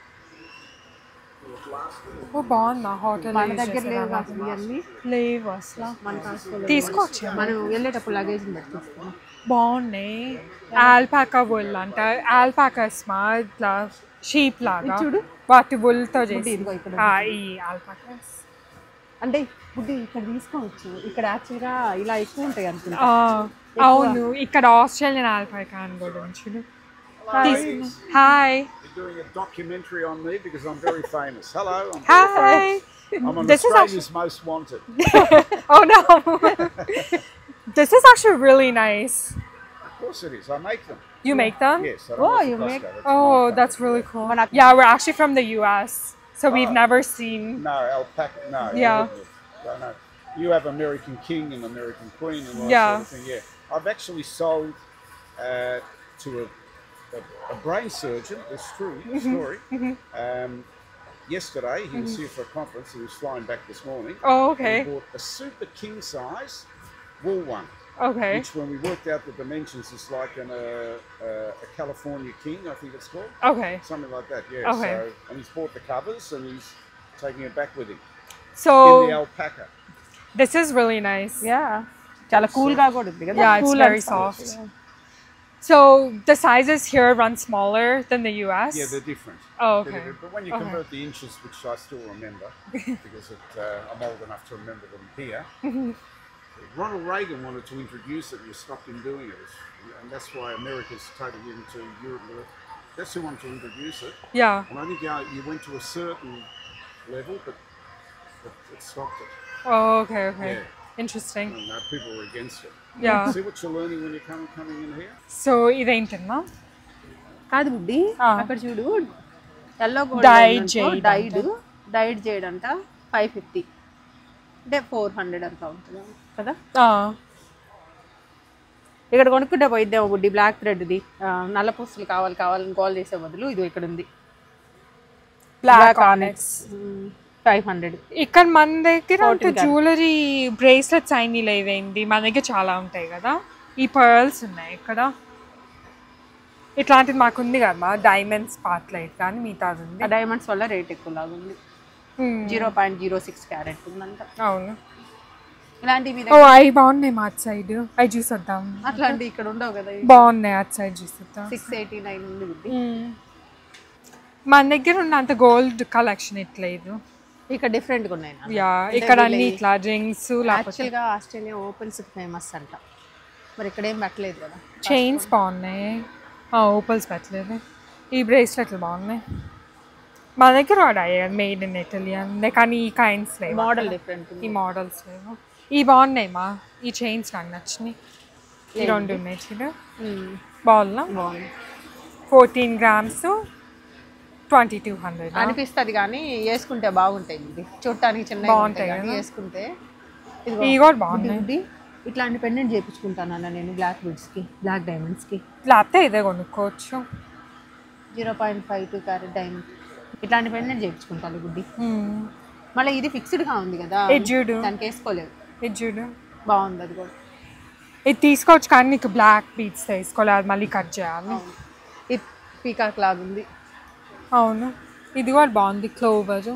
ఓ బాగుందా హోటల్ మన దగ్గర లేవు అసలు ఇవన్నీ లేవు అసలు మన కాసుకోలేదు తీసుకోవచ్చు మనం వెళ్ళేటప్పుడు లగేజ్ పెట్టి తీసుకోము బాగున్నాయి ఆల్పాకా వుల్ అంట ఆల్పాకాస్ మా ఇట్లా షీప్ లాగా చూడు. వాటి వుల్తో చేసి ఇదిగో ఇక్కడ ఆ, ఈ ఆల్పాకాస్ అంటే బుడ్డి ఇక్కడ తీసుకోవచ్చు ఇక్కడ యాక్చువల్గా ఇలా ఎక్కువ ఉంటాయి అనుకుంటా అవును ఇక్కడ ఆస్ట్రేలియన్ ఆల్పాకా అని కూడా ఉంచుడు hi You're doing a documentary on me because I'm very famous. Hello, I'm, hi I'm on This is Australia's Most Wanted. oh no this is actually really nice Of course it is. I make them. you make them Yes. I Oh, work you for make- Costco. That's Oh, my that's really cool. When I- Yeah, we're actually from the US, so we've never seen. No, alpaca. No. I Yeah. wouldn't have. No, no. You have American King and American Queen and all Yeah. that sort of thing. Yeah. I've actually sold uh, to a, a, a brain surgeon. It's true story. Um, yesterday, he was here for a conference. He was flying back this morning. Oh, He okay. bought a super king size wool one. Okay. Which, when we worked out the dimensions, is like an, uh, uh, a California king, I think it's called, Okay. something like that. Yeah. Okay. So, and he's bought the covers and he's taking it back with him in the So alpaca. this is really nice. Yeah చాలా cool గా కూడా ఉంది కదా Yeah, it's Cool very and soft. So the sizes here run smaller than the US. Yeah, they're different. Oh, They're okay. different. But when you Okay. convert the inches, which I still remember, because it, uh, I'm old enough to remember them here. Ronald Reagan wanted to introduce it, and he stopped him doing it, and that's why America's taken it into Europe. with it. That's who wanted to introduce it, Yeah. and I think uh, you went to a certain level, but, but it stopped it. Oh, okay, okay. Yeah. Interesting and uh, people were against it. Yeah See what you're learning when you come coming in here. So ఇదేంటమ్మా కాదు బుడ్డి ఆ. అక్కడ చూడు yellow Dyed jade dyed dyed చేయడంట five fifty అంటే four hundred అంతా ఉంటుంది కదా ఇక్కడ కొనుక్కుంటే పోయిద్దాము బుడ్డి బ్లాక్ థ్రెడ్ది నల్ల పూసలు కావాలి కావాలని కాల్ చేసే బదులు ఇది ఇక్కడ ఉంది బ్లాక్ ఆనెక్స్ ఫైవ్ హండ్రెడ్ ఇక్కడ మన దగ్గర అంత జ్యువెలరీ బ్రేస్లెట్స్ అయినా లేవేంటి మన దగ్గర చాలా ఉంటాయి కదా ఈ పర్ల్స్ ఉన్నాయి ఇక్కడ ఇట్లాంటిది మాకు ఉంది కదా డైమండ్స్ పార్ట్లైట్ కానీ మిగతాది ఉంది ఆ డైమండ్స్ వల్ల రేట్ ఎక్కువ లాగా ఉంది Hmm. Zero point zero six carat ఉందంట అవును ఇలాంటివి మీ ఓ దగ్గర అవి బాగున్నాయి మా అటు సైడ్ అవి చూసొద్దాం అట్లాంటివి ఇక్కడ ఉండవు కదా బాగున్నాయి అటు సైడ్ చూసొద్దాం సిక్స్ ఎయిటీ నైన్ ఉంది బుడ్డి మన దగ్గర ఉన్నంత గోల్డ్ కలెక్షన్ ఇట్లేదు ఇక్కడ డిఫరెంట్గా ఉన్నాయి నాన్న. యా ఇక్కడ అన్ని ఇట్లా రింగ్స్ లేకపోతే యాక్చువల్గా ఆస్ట్రేలియా ఓపెన్స్ ఫేమస్ అంట మరి ఇక్కడ ఏం పెట్టలేదు కదా చైన్స్ బాగున్నాయి ఓపల్స్ పెట్టలేదు ఈ బ్రేస్లెట్లు బాగున్నాయి మా దగ్గర వాడాయి మేడ్ ఇన్ ఇటలీ అందే కానీ ఈ కైండ్స్ లేవు మోడల్ డిఫరెంట్ ఈ మోడల్స్ లేవు ఈ బాగున్నాయి మా ఈ చైన్స్ నాకు నచ్చినాయి ఈ రెండు ఉన్నాయి చూడు బాగున్నా బాగుంది fourteen grams twenty two hundred అనిపిస్తుంది కానీ వేసుకుంటే బాగుంటాయి ఇది చూడటానికి చిన్న బాగుంటాయి కానీ వేసుకుంటే ఇది ఇవి కూడా బాగున్నాయి బుడ్డి ఇట్లాంటి పెండెంట్ చేయించుకుంటాను అన్న నేను బ్లాక్ కి బ్లాక్ డైమండ్స్కి లేకపోతే ఇదే కొనుక్కోవచ్చు zero point five two carat diamond ఇట్లాంటి పెండెంట్ చేయించుకుంటాను బుడ్డి మళ్ళీ ఇది ఫిక్స్డ్గా ఉంది కదా ఇది చూడు దానికి వేసుకోలేదు ఇది చూడు బాగుంది అది కూడా ఇది తీసుకోవచ్చు కానీ నీకు బ్లాక్ బీట్స్ తీసుకోవాలి అది మళ్ళీ కట్ చేయాలి ఇది పీకాక్ లాగా ఉంది అవును ఇది కూడా బాగుంది క్లోవర్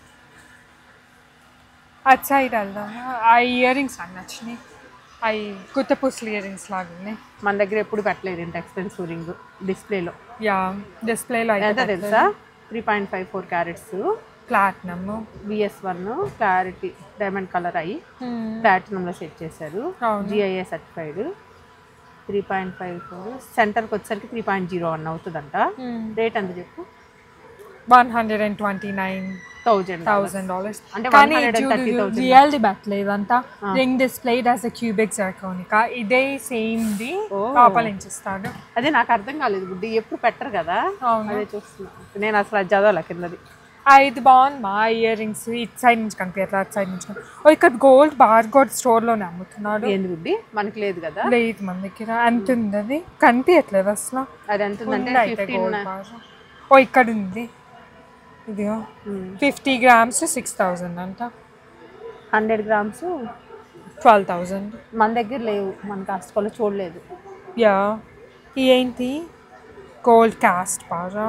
అటు సైడ్ వెళ్దాం ఆ ఇయర్ రింగ్స్ నాకు నచ్చినాయి అవి కుత్త పుసలు ఇయర్ రింగ్స్ లాగా ఉన్నాయి మన దగ్గర ఎప్పుడు పెట్టలేదు ఇంత ఎక్స్పెన్సివ్ రింగ్ డిస్ప్లేలో యా డిస్ప్లేలో ఎంత అయితే తెలుసా three point five four carats platinum BS one clarity diamond colour అయ్యి ప్లాటినంలో సెట్ చేశారు అవును. GIA certified three point five four సెంటర్కి వచ్చేసరికి త్రీ పాయింట్ జీరో వన్ అవుతుందంట రేట్ ఎంత చెప్పు one hundred and twenty nine thousand thousand dollars అంటే కానీ 130,000. రియల్ది పెట్టలేదు అంతా ring displayed as a cubic zirconia ఇదే సేమ్ ది లోపలించిస్తాడు అదే నాకు అర్థం కాలేదు బుడ్డి ఎప్పుడు పెట్టరు కదా అవును. అదే చూస్తున్నా నేను అసలు అది చదవాలి కిందది ఆ, ఇది బాగుంది మా ఇయర్ రింగ్స్ ఇటు సైడ్ నుంచి కనిపించట్లా అటు సైడ్ నుంచి కనిపి- ఓ ఇక్కడ గోల్డ్ బార్ గోల్డ్ స్టోర్లోనే అమ్ముతున్నాడు ఏంది బుడ్డి మనకి లేదు కదా లేదు మన దగ్గర ఎంత ఉంది అది కనిపించట్లేదు అసలు అది ఎంత ఉందంటే ఉంది అయితే ఫిఫ్టీన్ గోల్డ్ బార్ ఓ ఇక్కడ ఉంది ఇదిగో ఫిఫ్టీ గ్రామ్స్ సిక్స్ థౌజండ్ అంట హండ్రెడ్ గ్రామ్స్ ట్వెల్వ్ థౌజండ్ మన దగ్గర లేవు మన కాస్ట్కోలో చూడలేదు యా ఈ ఏంటి గోల్డ్ కాస్ట్ బాగా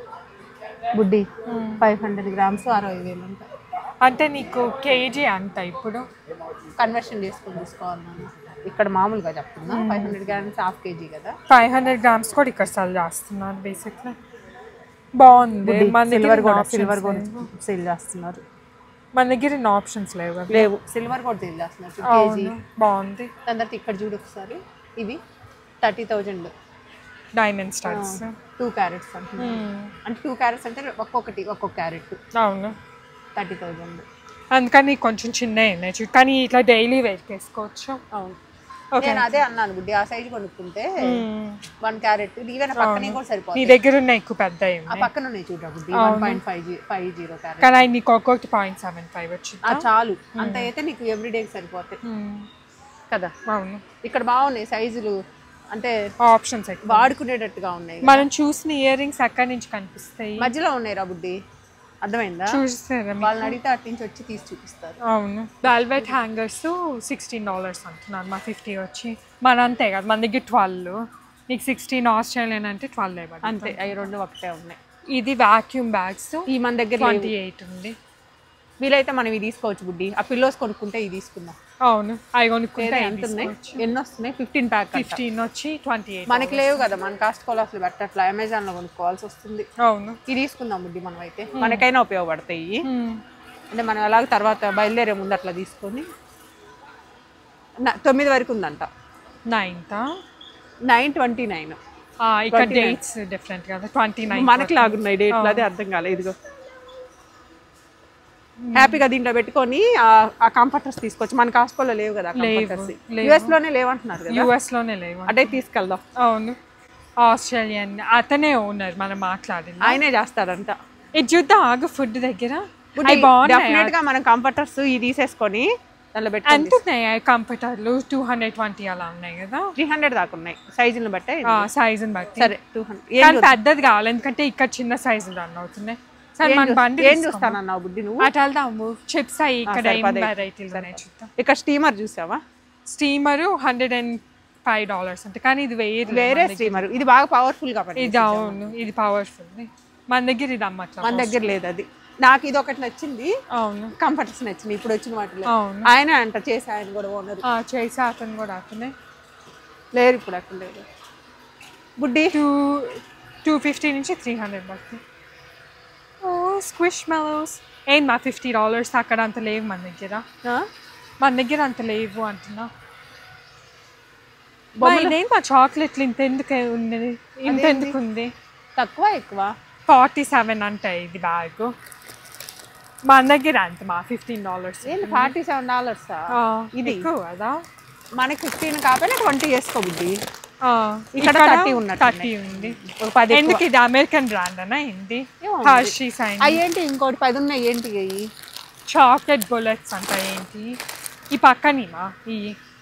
బుడ్డి ఫైవ్ హండ్రెడ్ గ్రామ్స్ అరవై వేలు అంట అంటే నీకు కేజీ అంట ఇప్పుడు కన్వర్షన్ చేసుకొని తీసుకోవాలి నాన్న. ఇక్కడ మామూలుగా చెప్తున్నా five hundred grams half KG కదా ఫైవ్ హండ్రెడ్ గ్రామ్స్ కూడా ఇక్కడ సెల్ చేస్తున్నారు బేసిక్లీ బాగుంది మన దగ్గర సిల్వర్ కూడా options సిల్వర్ కూడా లేవు. సేల్ చేస్తున్నారు మన దగ్గర ఇన్ని ఆప్షన్స్ లేవు కదా లేవు సిల్వర్ కూడా సేల్ చేస్తున్నారు కేజీ అవును బాగుంది దాని తర్వాత ఇక్కడ చూడు ఒకసారి ఇవి thirty thousand diamond stars two carats అంటున్నారు అంటే టూ క్యారెట్స్ అంటే ఒక్కొక్కటి ఒక్కొక్క క్యారెట్ అవును థర్టీ థౌజండ్ అందుకని కొంచెం చిన్నవి ఉన్నాయి చూ కానీ ఇట్లా డైలీ వెయిట్ వేసుకోవచ్చు అవును నేను అదే అన్నాను బుడ్డి ఆ సైజ్ కొనుక్కుంటే వన్ క్యారెట్ ఈవెన్ ఆ పక్కనే కూడా నీ సరిపోతుంది దగ్గర ఉన్నాయి ఎక్కువ పెద్దవి ఆ ఉన్నాయి పక్కన ఉన్నాయి చూడ బుడ్డి one point five G five zero carat కానీ అవి నీకు ఒక్కొక్కటి పాయింట్ సెవెన్ ఫైవ్ వచ్చింది ఆ చాలు అంత అయితే నీకు ఎవ్రీడేకి సరిపోతాయి కదా అవును ఇక్కడ బాగున్నాయి సైజులు అంటే ఆప్షన్స్ ఎక్కువ వాడుకునేటట్టుగా ఉన్నాయి మనం చూసిన ఇయర్ రింగ్స్ ఎక్కడి నుంచి కనిపిస్తాయి మధ్యలో ఉన్నాయి రా బుడ్డి అర్థమైందా చూస్తారా మీకు? వాళ్ళని అడిగితే అటు నుంచి వచ్చి తీసి చూపిస్తారు అవును వెల్వెట్ హ్యాంగర్స్ సిక్స్టీన్ డాలర్స్ అంటున్నారు మా ఫిఫ్టీ వచ్చి మన అంతే కదా మన దగ్గర ట్వెల్వ్ నీకు సిక్స్టీన్ ఆస్ట్రేలియన్ అంటే ట్వెల్వ్ ఇవ్వండి అంతే అవి రెండు ఒకటే ఉన్నాయి ఇది వాక్యూమ్ బ్యాగ్స్ ఈ మన దగ్గర ట్వంటీ ఎయిట్ ఉంది వీలైతే మనం ఇవి తీసుకోవచ్చు బుడ్డి ఆ పిల్లోస్ కొనుక్కుంటే ఇవి తీసుకుందాం అవును అవి కొనుక్కుంటే ఎంత ఉన్నాయి ఎన్ని వస్తున్నాయి ఫిఫ్టీన్ ప్యాక్ ఫిఫ్టీన్ వచ్చి ట్వంటీ ఎయిట్ మనకి లేవు కదా మన కాస్ట్ కోల్ అసలు పెట్టట్లా అమెజాన్ లో కొనుక్కోవాల్సి వస్తుంది అవును ఇది తీసుకుందాం బుడ్డి మనం అయితే మనకైనా ఉపయోగపడతాయి ఇవి. అంటే మనం ఎలాగ తర్వాత బయలుదేరే ముందు అట్లా తీసుకొని న- తొమ్మిది వరకు ఉందంట నైన్త్ నైన్ ట్వంటీ నైన్ ఇక్కడ డేట్స్ డిఫరెంట్ కదా ట్వంటీ నైన్ మనకి లాగున్నాయి డేట్లు అదే అర్థం కాలేదు ఇదిగో హ్యాపీగా దీంట్లో పెట్టుకొని ఆ- ఆ కంఫర్టర్స్ తీసుకోవచ్చు మన కాస్కోలో లేవు కదా కంఫర్టర్స్ లేవు. యుఎస్ లోనే లేవంటున్నారు కదా యుఎస్ లోనే లేవు అటే తీసుకెళ్దాం అవును ఆస్ట్రేలియన్ అతనే ఓనర్ మనం మాట్లాడింది ఆయనే చేస్తాడంట ఇది చూద్దాం ఆగు ఫుడ్ దగ్గర అవి బాగున్నాయి డెఫినెట్ గా మనం కంఫర్టర్స్ ఇది తీసేసుకొని దాంట్లో పెట్టుకొని ఎంత ఉన్నాయి కంప్యూటర్లు టూ హండ్రెడ్ ట్వంటీ అలా ఉన్నాయి కదా త్రీ హండ్రెడ్ దాకా ఉన్నాయి సైజుని బట్టే సైజుని బట్టి సరే టూ హండ్రెడ్ కానీ పెద్దది కావాలి ఎందుకంటే ఇక్కడ చిన్న సైజులు రన్ అవుతున్నాయి సరే మన బండి ఏం చూస్తానన్నావు బుడ్డి నువ్వు అటు వెళ్దాము చిప్స్ అయ్యి ఇక్కడ సరే, ఏం పదే. వెరైటీలు ఉన్నాయి చూద్దాం ఇక్కడ స్టీమర్ చూసావా steamer hundred and five dollars అంటే కానీ ఇది వేరే వేరే స్టీమర్ ఇది బాగా పవర్ఫుల్ కాబట్టి ఇది అవును ఇది పవర్ఫుల్ మన దగ్గర ఇది అమ్మట్లా మన దగ్గర లేదు అది నాకు ఇది ఒకటి నచ్చింది అవును కంఫర్టర్స్ నచ్చింది ఇప్పుడు వచ్చిన వాటిలో అవును ఆయన అంట చేసి ఆయన కూడా ఓనర్ ఆ, చేసా అతను కూడా అతనే లేరు ఇప్పుడు అక్కడ లేరు బుడ్డి టూ టూ ఫిఫ్టీ నుంచి త్రీ హండ్రెడ్ బట్టి ఓ స్క్విష్ మెలోస్ ఏం మా ఫిఫ్టీ డాలర్స్ అక్కడ అంత లేవు మన దగ్గర ఆ? మన దగ్గర అంత లేవు అంటున్నా మా ఇదేం మా చాక్లెట్లు ఇంత ఎందుకు ఉన్నది ఇంత ఎందుకు ఉంది తక్కువ ఎక్కువ ఫార్టీ సెవెన్ అంటే ఇది బ్యాగ్ మన దగ్గర అంత మా ఫిఫ్టీన్ డాలర్స్ ఏంటి ఫార్టీ సెవెన్ డాలర్స్ ఇది ఎక్కువ కదా మనకి ఫిఫ్టీన్ కాకపోయినా ట్వంటీ చేసుకో బుడ్డి ఆ, ఇక్కడ 30 ఉన్నట్టున్నాయి. థర్టీ ఉంది ఒక పది ఎక్కువ. ఎందుకు ఇది అమెరికన్ బ్రాండ్ అనా ఏంటి ఏమో మరి. హర్షీస్ అయింది అవి ఏంటి ఇంకోటి పది ఉన్నాయి ఏంటి అవి చాక్లెట్ బుల్లెట్స్ అంట ఏంటి ఈ పక్కనిమా ఈ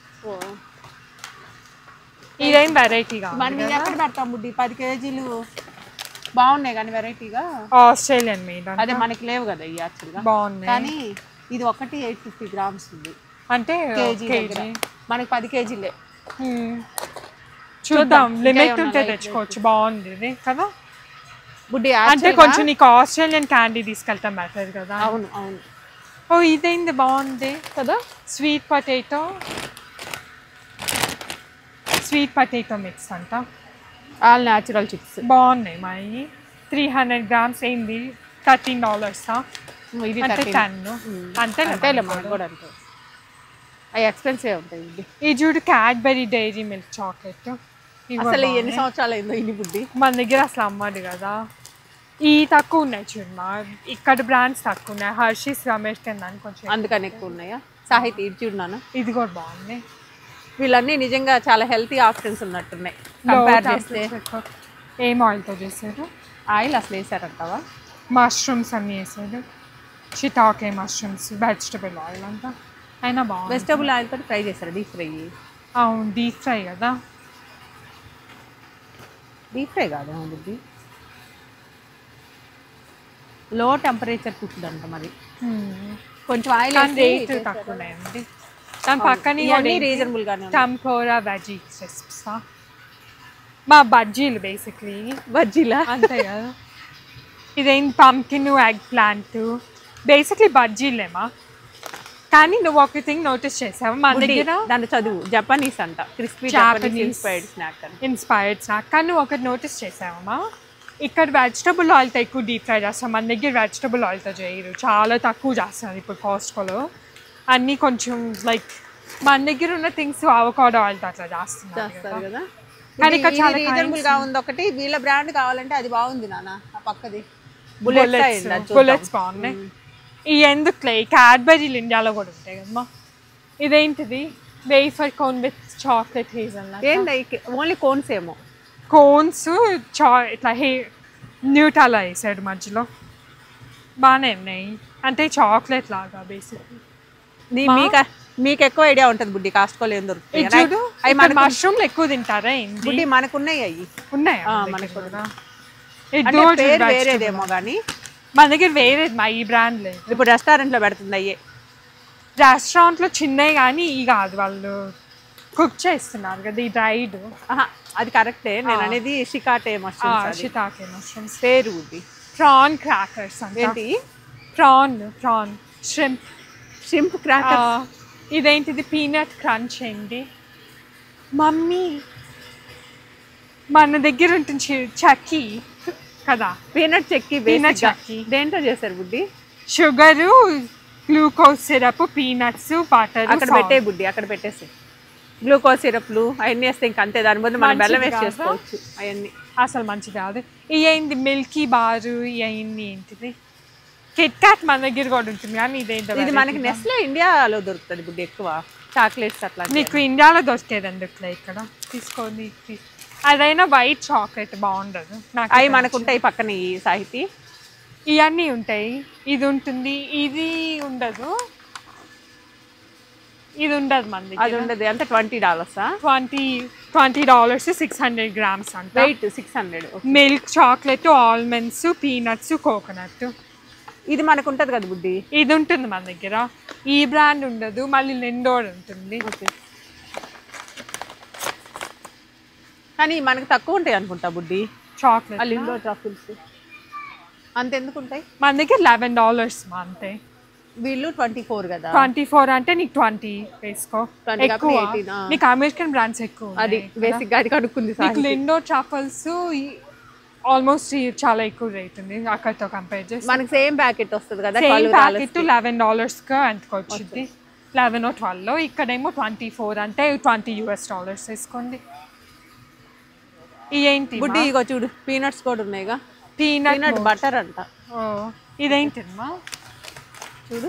ఇదేం వెరైటీగా మనం ఇది ఎక్కడ పెడతాం బుడ్డి పది కేజీలు బాగున్నాయి కానీ వెరైటీగా ఆస్ట్రేలియన్ మీద అదే మనకి లేవు కదా ఇవి యాక్చువల్గా బాగున్నాయి కానీ ఇది ఒకటి ఎయిట్ ఫిఫ్టీ గ్రామ్స్ ఉంది అంటే కేజీ కేజీ దగ్గర మనకి పది కేజీలే చూద్దాం ఇంకా లిమిట్ ఏమన్నా ఉంటే light తెచ్చుకోవచ్చు బాగుంది ఇది కదా బుడ్డి అంటే actually కొంచెం నీకు ఆస్ట్రేలియన్ క్యాండీ తీసుకెళ్తాం బెటర్ కదా అవును అవును ఓ ఇదేంది బాగుంది కదా sweet potato sweet potato mix అంట ఆల్ న్యాచురల్ చిప్స్ బాగున్నాయి మా త్రీ హండ్రెడ్ గ్రామ్స్ ఏంది థర్టీన్ డాలర్స్ ఇది అంటే 13. టెన్ అంతే అంతేలే మనకు కూడా అంతే అవి ఎక్స్పెన్సివ్ ఉంటాయి ఇది ఈ చూడు క్యాడ్బెరీ డైరీ మిల్క్ చాక్లెట్ అసలు ఎన్ని సంవత్సరాలు అయిందో ఇన్ని బుడ్డి మన దగ్గర అసలు అమ్మదు కదా ఈ తక్కువ ఉన్నాయి చూడమా ఇక్కడ బ్రాండ్స్ తక్కువ ఉన్నాయి హర్షీస్ అమెరికన్ దాని కొంచెం అందుకని ఎక్కువ ఉన్నాయా సాహితీ ఇది చూడన్నాను ఇది కూడా బాగుంది వీళ్ళన్నీ నిజంగా చాలా హెల్తీ ఆప్షన్స్ ఉన్నట్టున్నాయి Low కంపేర్ చేస్తే temperature. ఏం ఆయిల్తో చేశారు ఆయిల్ అసలు వేసారంటావా మష్రూమ్స్ అన్నీ వేసారు చిటాకే మష్రూమ్స్ వెజిటబుల్ ఆయిల్ అంతా అయినా బాగుంది వెజిటబుల్ ఆయిల్ తోటి ఫ్రై చేశారు డీప్ ఫ్రై అవును డీప్ ఫ్రై కదా డీప్ ఫ్రై కాదేమో బుద్ధి లో టెంపరేచర్ కుక్డ్ అంట మరి కొంచెం ఆయిల్ కానీ రేట్ తక్కువనే ఉంది దాని పక్కన ఇవన్నీ రీజనబుల్ గానే ఉన్నాయి టంకోరా వెజీ క్రిస్ప్స్ మా బజ్జీలు బేసిక్లీ బజ్జీలా అంతే కదా ఇదేం పంకిన్ ఎగ్ ప్లాంట్ బేసిక్లీ బజ్జీలేమా కానీ నువ్వు ఒక థింగ్ నోటీస్ చేసావా మన బుడ్డి, దగ్గర దాని చదువు జపనీస్ అంట crispy Japanese Japanese. Inspired snack అని ఇన్స్పైర్డ్ స్నాక్ కానీ నువ్వు ఒకటి నోటీస్ చేసావమ్మా ఇక్కడ వెజిటబుల్ ఆయిల్తో ఎక్కువ డీప్ ఫ్రై చేస్తాం మన దగ్గర వెజిటబుల్ ఆయిల్తో చేయరు చాలా తక్కువ చేస్తున్నారు ఇప్పుడు కాస్ట్కోలో అన్నీ కొంచెం లైక్ మన దగ్గర ఉన్న థింగ్స్ అవకాడో ఆయిల్తో అట్లా చేస్తున్నారు చేస్తారు కదా. కదా కానీ ఇక్కడ చాలా రీజనబుల్ గా ఉంది ఒకటి వీళ్ళ బ్రాండ్ కావాలంటే అది బాగుంది నాన్న ఆ పక్కది బుల్లెట్స్ బుల్లెట్స్ అయ్యింది అది బుల్లెట్స్ చూద్దాం. బాగున్నాయి ఈ ఎందుకులే ఈ క్యాడ్బెరీలు ఇండియాలో కూడా ఉంటాయి కదమ్మా ఇదేంటిది wafer cone with chocolate hazel ఏంటి ఓన్లీ కోన్స్ ఏమో కోన్స్ చా ఇట్లా హే న్యూటాలా వేసాడు మధ్యలో బాగానే ఉన్నాయి అంటే చాక్లెట్ లాగా బేసిక్ నీ మీకు మీకు ఎక్కువ ఐడియా ఉంటుంది బుడ్డి కాస్ట్కోలో ఏం దొరుకుతాయి అని. చూడు అవి ఇక్కడ మనకు మష్రూమ్లు ఎక్కువ తింటారా ఏంటి బుడ్డి మనకున్నాయి అవి ఉన్నాయా ఆ, మన మనకు దగ్గర కూడా? అంటే ఇదో చూడు పేరు vegetable. వేరేదేమో కానీ మన దగ్గర వేరేది మా ఈ బ్రాండ్ లేదు ఇప్పుడు రెస్టారెంట్లో పెడుతుంది అయ్యే రెస్టారెంట్లో చిన్నవి కానీ ఈ కాదు వాళ్ళు కుక్ చేస్తున్నారు కదా ఈ డ్రైడ్ ఆహా, అది కరెక్టే నేను అనేది షికాటే మష్రూమ్స్ అది. షిటాకే మష్రూమ్స్ పేరు బుడ్డి ప్రాన్ క్రాకర్స్ అంటే ఏంటి prawn prawn shrimp shrimp cracker ఇదేంటిది పీనట్ క్రంచ్ ఏంటి మమ్మీ మన దగ్గర ఉంటుంది చి- చక్కీ కదా పీనట్ చెక్కి Peanut బేసిక్గా. చెక్కి. దేంట్లో చేశారు బుడ్డి sugar glucose syrup peanuts butter అక్కడ పెట్టే బుడ్డి అక్కడ పెట్టేసి గ్లూకోజ్ సిరప్లు అవన్నీ వేస్తే ఇంకా అంతే దాని బదులు మనం బెల్లం వేసి మంచిది కిట్ క్యాట్ మన దగ్గర కూడా ఉంటుంది కానీ ఇదేంటో ఇది మనకి నెస్లే ఇండియాలో దొరుకుతుంది బుడ్డి ఎక్కువ చాక్లెట్స్ అట్లా నీకు ఇండియాలో దొరికేది ఎందుకులే ఇక్కడ తీసుకోండి తీ- అదైనా వైట్ చాక్లెట్ బాగుండదు నాకు అవి మనకు ఉంటాయి పక్కన ఈ సాహితీ ఇవన్నీ ఉంటాయి ఇది ఉంటుంది ఇది ఉండదు ఇది ఉండదు మన అది దగ్గర ఉండదు అంటే ట్వంటీ డాలర్సా twenty twenty dollars six hundred grams అంట weight six hundred milk chocolate almonds peanuts coconut ఇది మనకు ఉంటుంది కదా బుడ్డి ఇది ఉంటుంది మన దగ్గర ఈ బ్రాండ్ ఉండదు మళ్ళీ లెండోర్ ఉంటుంది కానీ మనకు తక్కువ ఉంటాయి అనుకుంటా బుడ్డి చాక్లెట్ వాళ్ళు ఇండోర్ చాక్లెట్స్ అంతెందుకు ఉంటాయి మన దగ్గర లెవెన్ డాలర్స్ అంతే వీళ్ళు ట్వంటీ ఫోర్ కదా ట్వంటీ ఫోర్ అంటే నీకు ట్వంటీ వేసుకో 20 ఎక్కువ కాబట్టి 18, ఆ. నీకు అమెరికన్ బ్రాండ్స్ ఎక్కువ అది ఉన్నాయి. బేసిక్ గా అది కడుక్కుంది నీకు సాహితీ లిండో చాపల్స్ ఆల్మోస్ట్ చాలా ఎక్కువ రేట్ ఉంది అక్కడితో కంపేర్ చేసి మనకి సేమ్ ప్యాకెట్ వస్తుంది కదా same 12 packet dollars eleven dollars గా ఎంతకు వచ్చింది లెవెన్ ట్వెల్వ్ లో ఇక్కడేమో ట్వంటీ ఫోర్ అంటే ట్వంటీ యూఎస్ డాలర్స్ వేసుకోండి ఇదేంటి బుడ్డి ఇగో చూడు పీనట్స్ కూడా ఉన్నాయిగా పీనట్ పీనట్ బటర్ అంట ఇదేంటమ్మా చూడు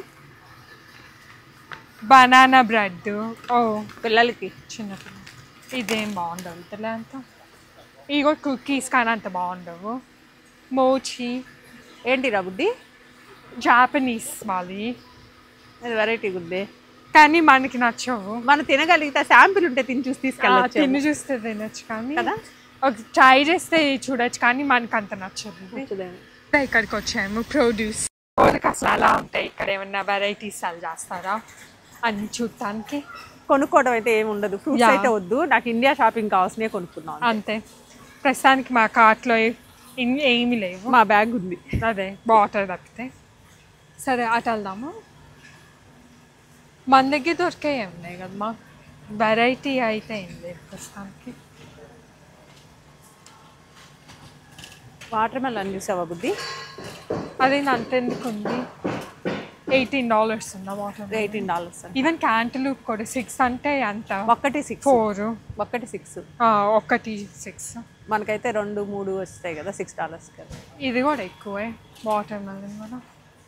బనానా బ్రెడ్ ఓ పిల్లలకి చిన్న పిల్ల ఇదేం బాగుండవు ఇతలే అంత ఇగో కుకీస్ కానీ అంత బాగుండవు మోచి ఏంటిరా బుడ్డి జాపనీస్ వాళ్ళవి అది వెరైటీ గుడ్డే కానీ మనకి నచ్చవు మనం తినగలిగితే శాంపిల్ ఉంటే తిని చూసి ఆ, తీసుకెళ్ళచ్చు తిని చూస్తే తినచ్చు కానీ కదా? ఒక ట్రై చేస్తే చూడొచ్చు కానీ మనకు అంత నచ్చదు ఇది. ఇక్కడికి వచ్చాము ప్రొడ్యూస్ వాళ్ళకి అసలు అలా ఉంటాయి ఇక్కడ ఏమన్నా వెరైటీస్ అలా చేస్తారా అన్ని చూడటానికి కొనుక్కోవడం అయితే ఏమి ఉండదు ఫ్రూట్స్ Yeah. అయితే వద్దు నాకు ఇండియా షాపింగ్ కావాల్సినవి కొనుక్కున్నాం అంతే ప్రస్తుతానికి మా కార్ట్లో ఇన్- ఏమీ లేవు మా బ్యాగ్ ఉంది అదే వాటర్ తప్పితే సరే అటు వెళ్దాము మన దగ్గర దొరికే ఏం ఉన్నాయి కదా మా వెరైటీ అయితే ఏం లేదు ప్రస్తుతానికి వాటర్ మెలన్ చూసావా బుద్ధి అది అంతెందుకు ఉంది ఎయిటీన్ డాలర్స్ ఉందా water eighteen dollars even cantaloupe కూడా సిక్స్ అంటే అంత ఒక్కటి సిక్స్ ఫోర్ ఒక్కటి సిక్స్ ఒకటి సిక్స్ మనకైతే రెండు మూడు వస్తాయి కదా సిక్స్ డాలర్స్ కదా ఇది కూడా ఎక్కువే వాటర్ మెలన్ కూడా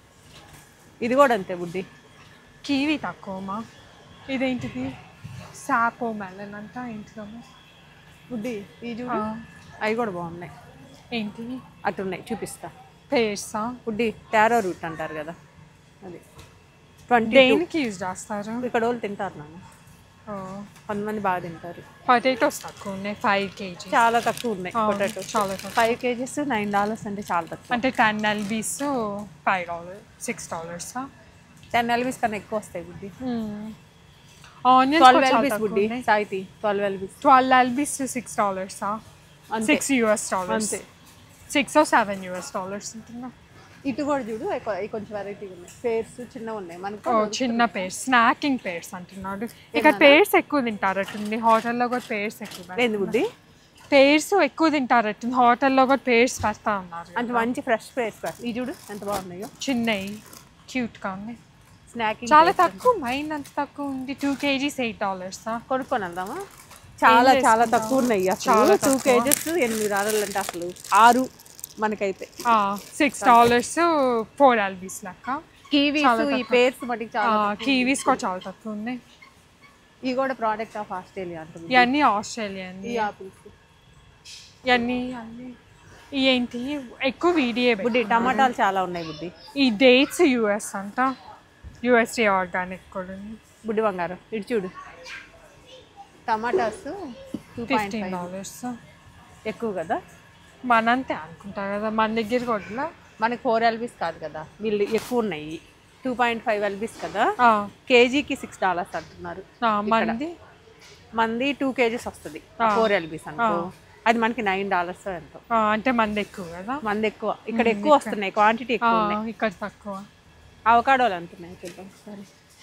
ఇది కూడా అంతే బుద్ధి కీవి తక్కువమా ఇదేంటిది సాపో మెలన్ అంట ఇంట్లో బుద్ధి ఈ చూడు అవి కూడా బాగున్నాయి ఏంటివి అటు ఉన్నాయి చూపిస్తా పేర్సా బుడ్డి టారో రూట్ అంటారు కదా అది ట్వంటీ దేనికి యూజ్ చేస్తారు ఇక్కడ వాళ్ళు తింటారు నాన్న కొంతమంది బాగా తింటారు పొటాటోస్ తక్కువ ఉన్నాయి ఫైవ్ కేజీ చాలా తక్కువ ఉన్నాయి పొటాటో చాలా తక్కువ ఫైవ్ కేజీస్ నైన్ డాలర్స్ అంటే చాలా తక్కువ అంటే ten LBs five dollar six dollars ten LBs కన్నా ఎక్కువ వస్తాయి బుడ్డి ఆనియన్స్ ట్వెల్వ్ ఎల్బీస్ బుడ్డి Sahithi twelve LBs twelve LBs six dollars అంతే. సిక్స్ యూఎస్ డాలర్స్ అంతే. సిక్స్ ఓ సెవెన్ యూఎస్ డాలర్స్ ఉంటుందా ఇటు కూడా చూడు ఎక్కువ ఇవి కొంచెం వెరైటీగా ఉన్నాయి పేర్స్ చిన్నగా ఉన్నాయి మనకు ఓ చిన్న పేర్స్ స్నాకింగ్ పేర్స్ అంటున్నాడు ఇక్కడ పేర్స్ ఎక్కువ తింటారట్టుంది హోటల్లో కూడా పేర్స్ ఎక్కువ ఏంది బుడ్డి పేర్స్ ఎక్కువ తింటారట్టుంది హోటల్లో కూడా పేర్స్ పెడతా ఉన్నారు అంటే మంచి ఫ్రెష్ పేర్స్ ఈ చూడు ఎంత బాగున్నాయో చిన్నవి క్యూట్గా ఉన్నాయి స్నాకింగ్ చాలా తక్కువ మైండ్ అంత తక్కువ ఉంది టూ కేజీస్ ఎయిట్ డాలర్స్ కొనుక్కొని వెళ్దామా చాలా చాలా చేసుకుందాం? తక్కువ ఉన్నాయి అసలు చాలా టూ తక్కువ. కేజెస్ ఎనిమిది రాళ్ళు అంటే అసలు ఆరు మనకైతే సిక్స్ డాలర్స్ ఫోర్ ఎల్బీస్ లెక్క కీవీస్ చాలా ఈ తక్కువ. పేర్స్ మటుకు చాలా కీవీస్ కూడా చాలా తక్కువ ఉన్నాయి ఇవి కూడా ప్రోడక్ట్ ఆఫ్ ఆస్ట్రేలియా అంటుంది ఇవన్నీ ఆస్ట్రేలియన్ ఈ ఆపిల్స్ ఇవన్నీ అన్నీ ఏంటి ఎక్కువ వీడియో బుడ్డి టమాటాలు చాలా ఉన్నాయి బుడ్డి ఈ డేట్స్ యూఎస్ అంట యూఎస్ఏ ఆర్గానిక్ కూడా ఉంది బుడ్డి బంగారం ఇటు చూడు tomatoes two point fifteen dollars ఎక్కువ కదా మనంతే అనుకుంటా కదా మన దగ్గర కూడా మనకి ఫోర్ ఎల్బీస్ కాదు కదా వీళ్ళు ఎక్కువ ఉన్నాయి టూ పాయింట్ ఫైవ్ ఎల్బీస్ కదా ఆ, కేజీకి సిక్స్ డాలర్స్ అంటున్నారు ఆ, మంది మంది టూ కేజీస్ వస్తుంది ఫోర్ ఎల్బీస్ అనుకో అది మనకి నైన్ డాలర్స్ ఎంతో ఆ, అంటే మంది ఎక్కువ కదా మంది ఎక్కువ ఇక్కడ ఎక్కువ వస్తున్నాయి క్వాంటిటీ ఆ, ఎక్కువ ఉన్నాయి ఇక్కడ తక్కువ అవకాడోలు అంటున్నాయి చూద్దాం సరే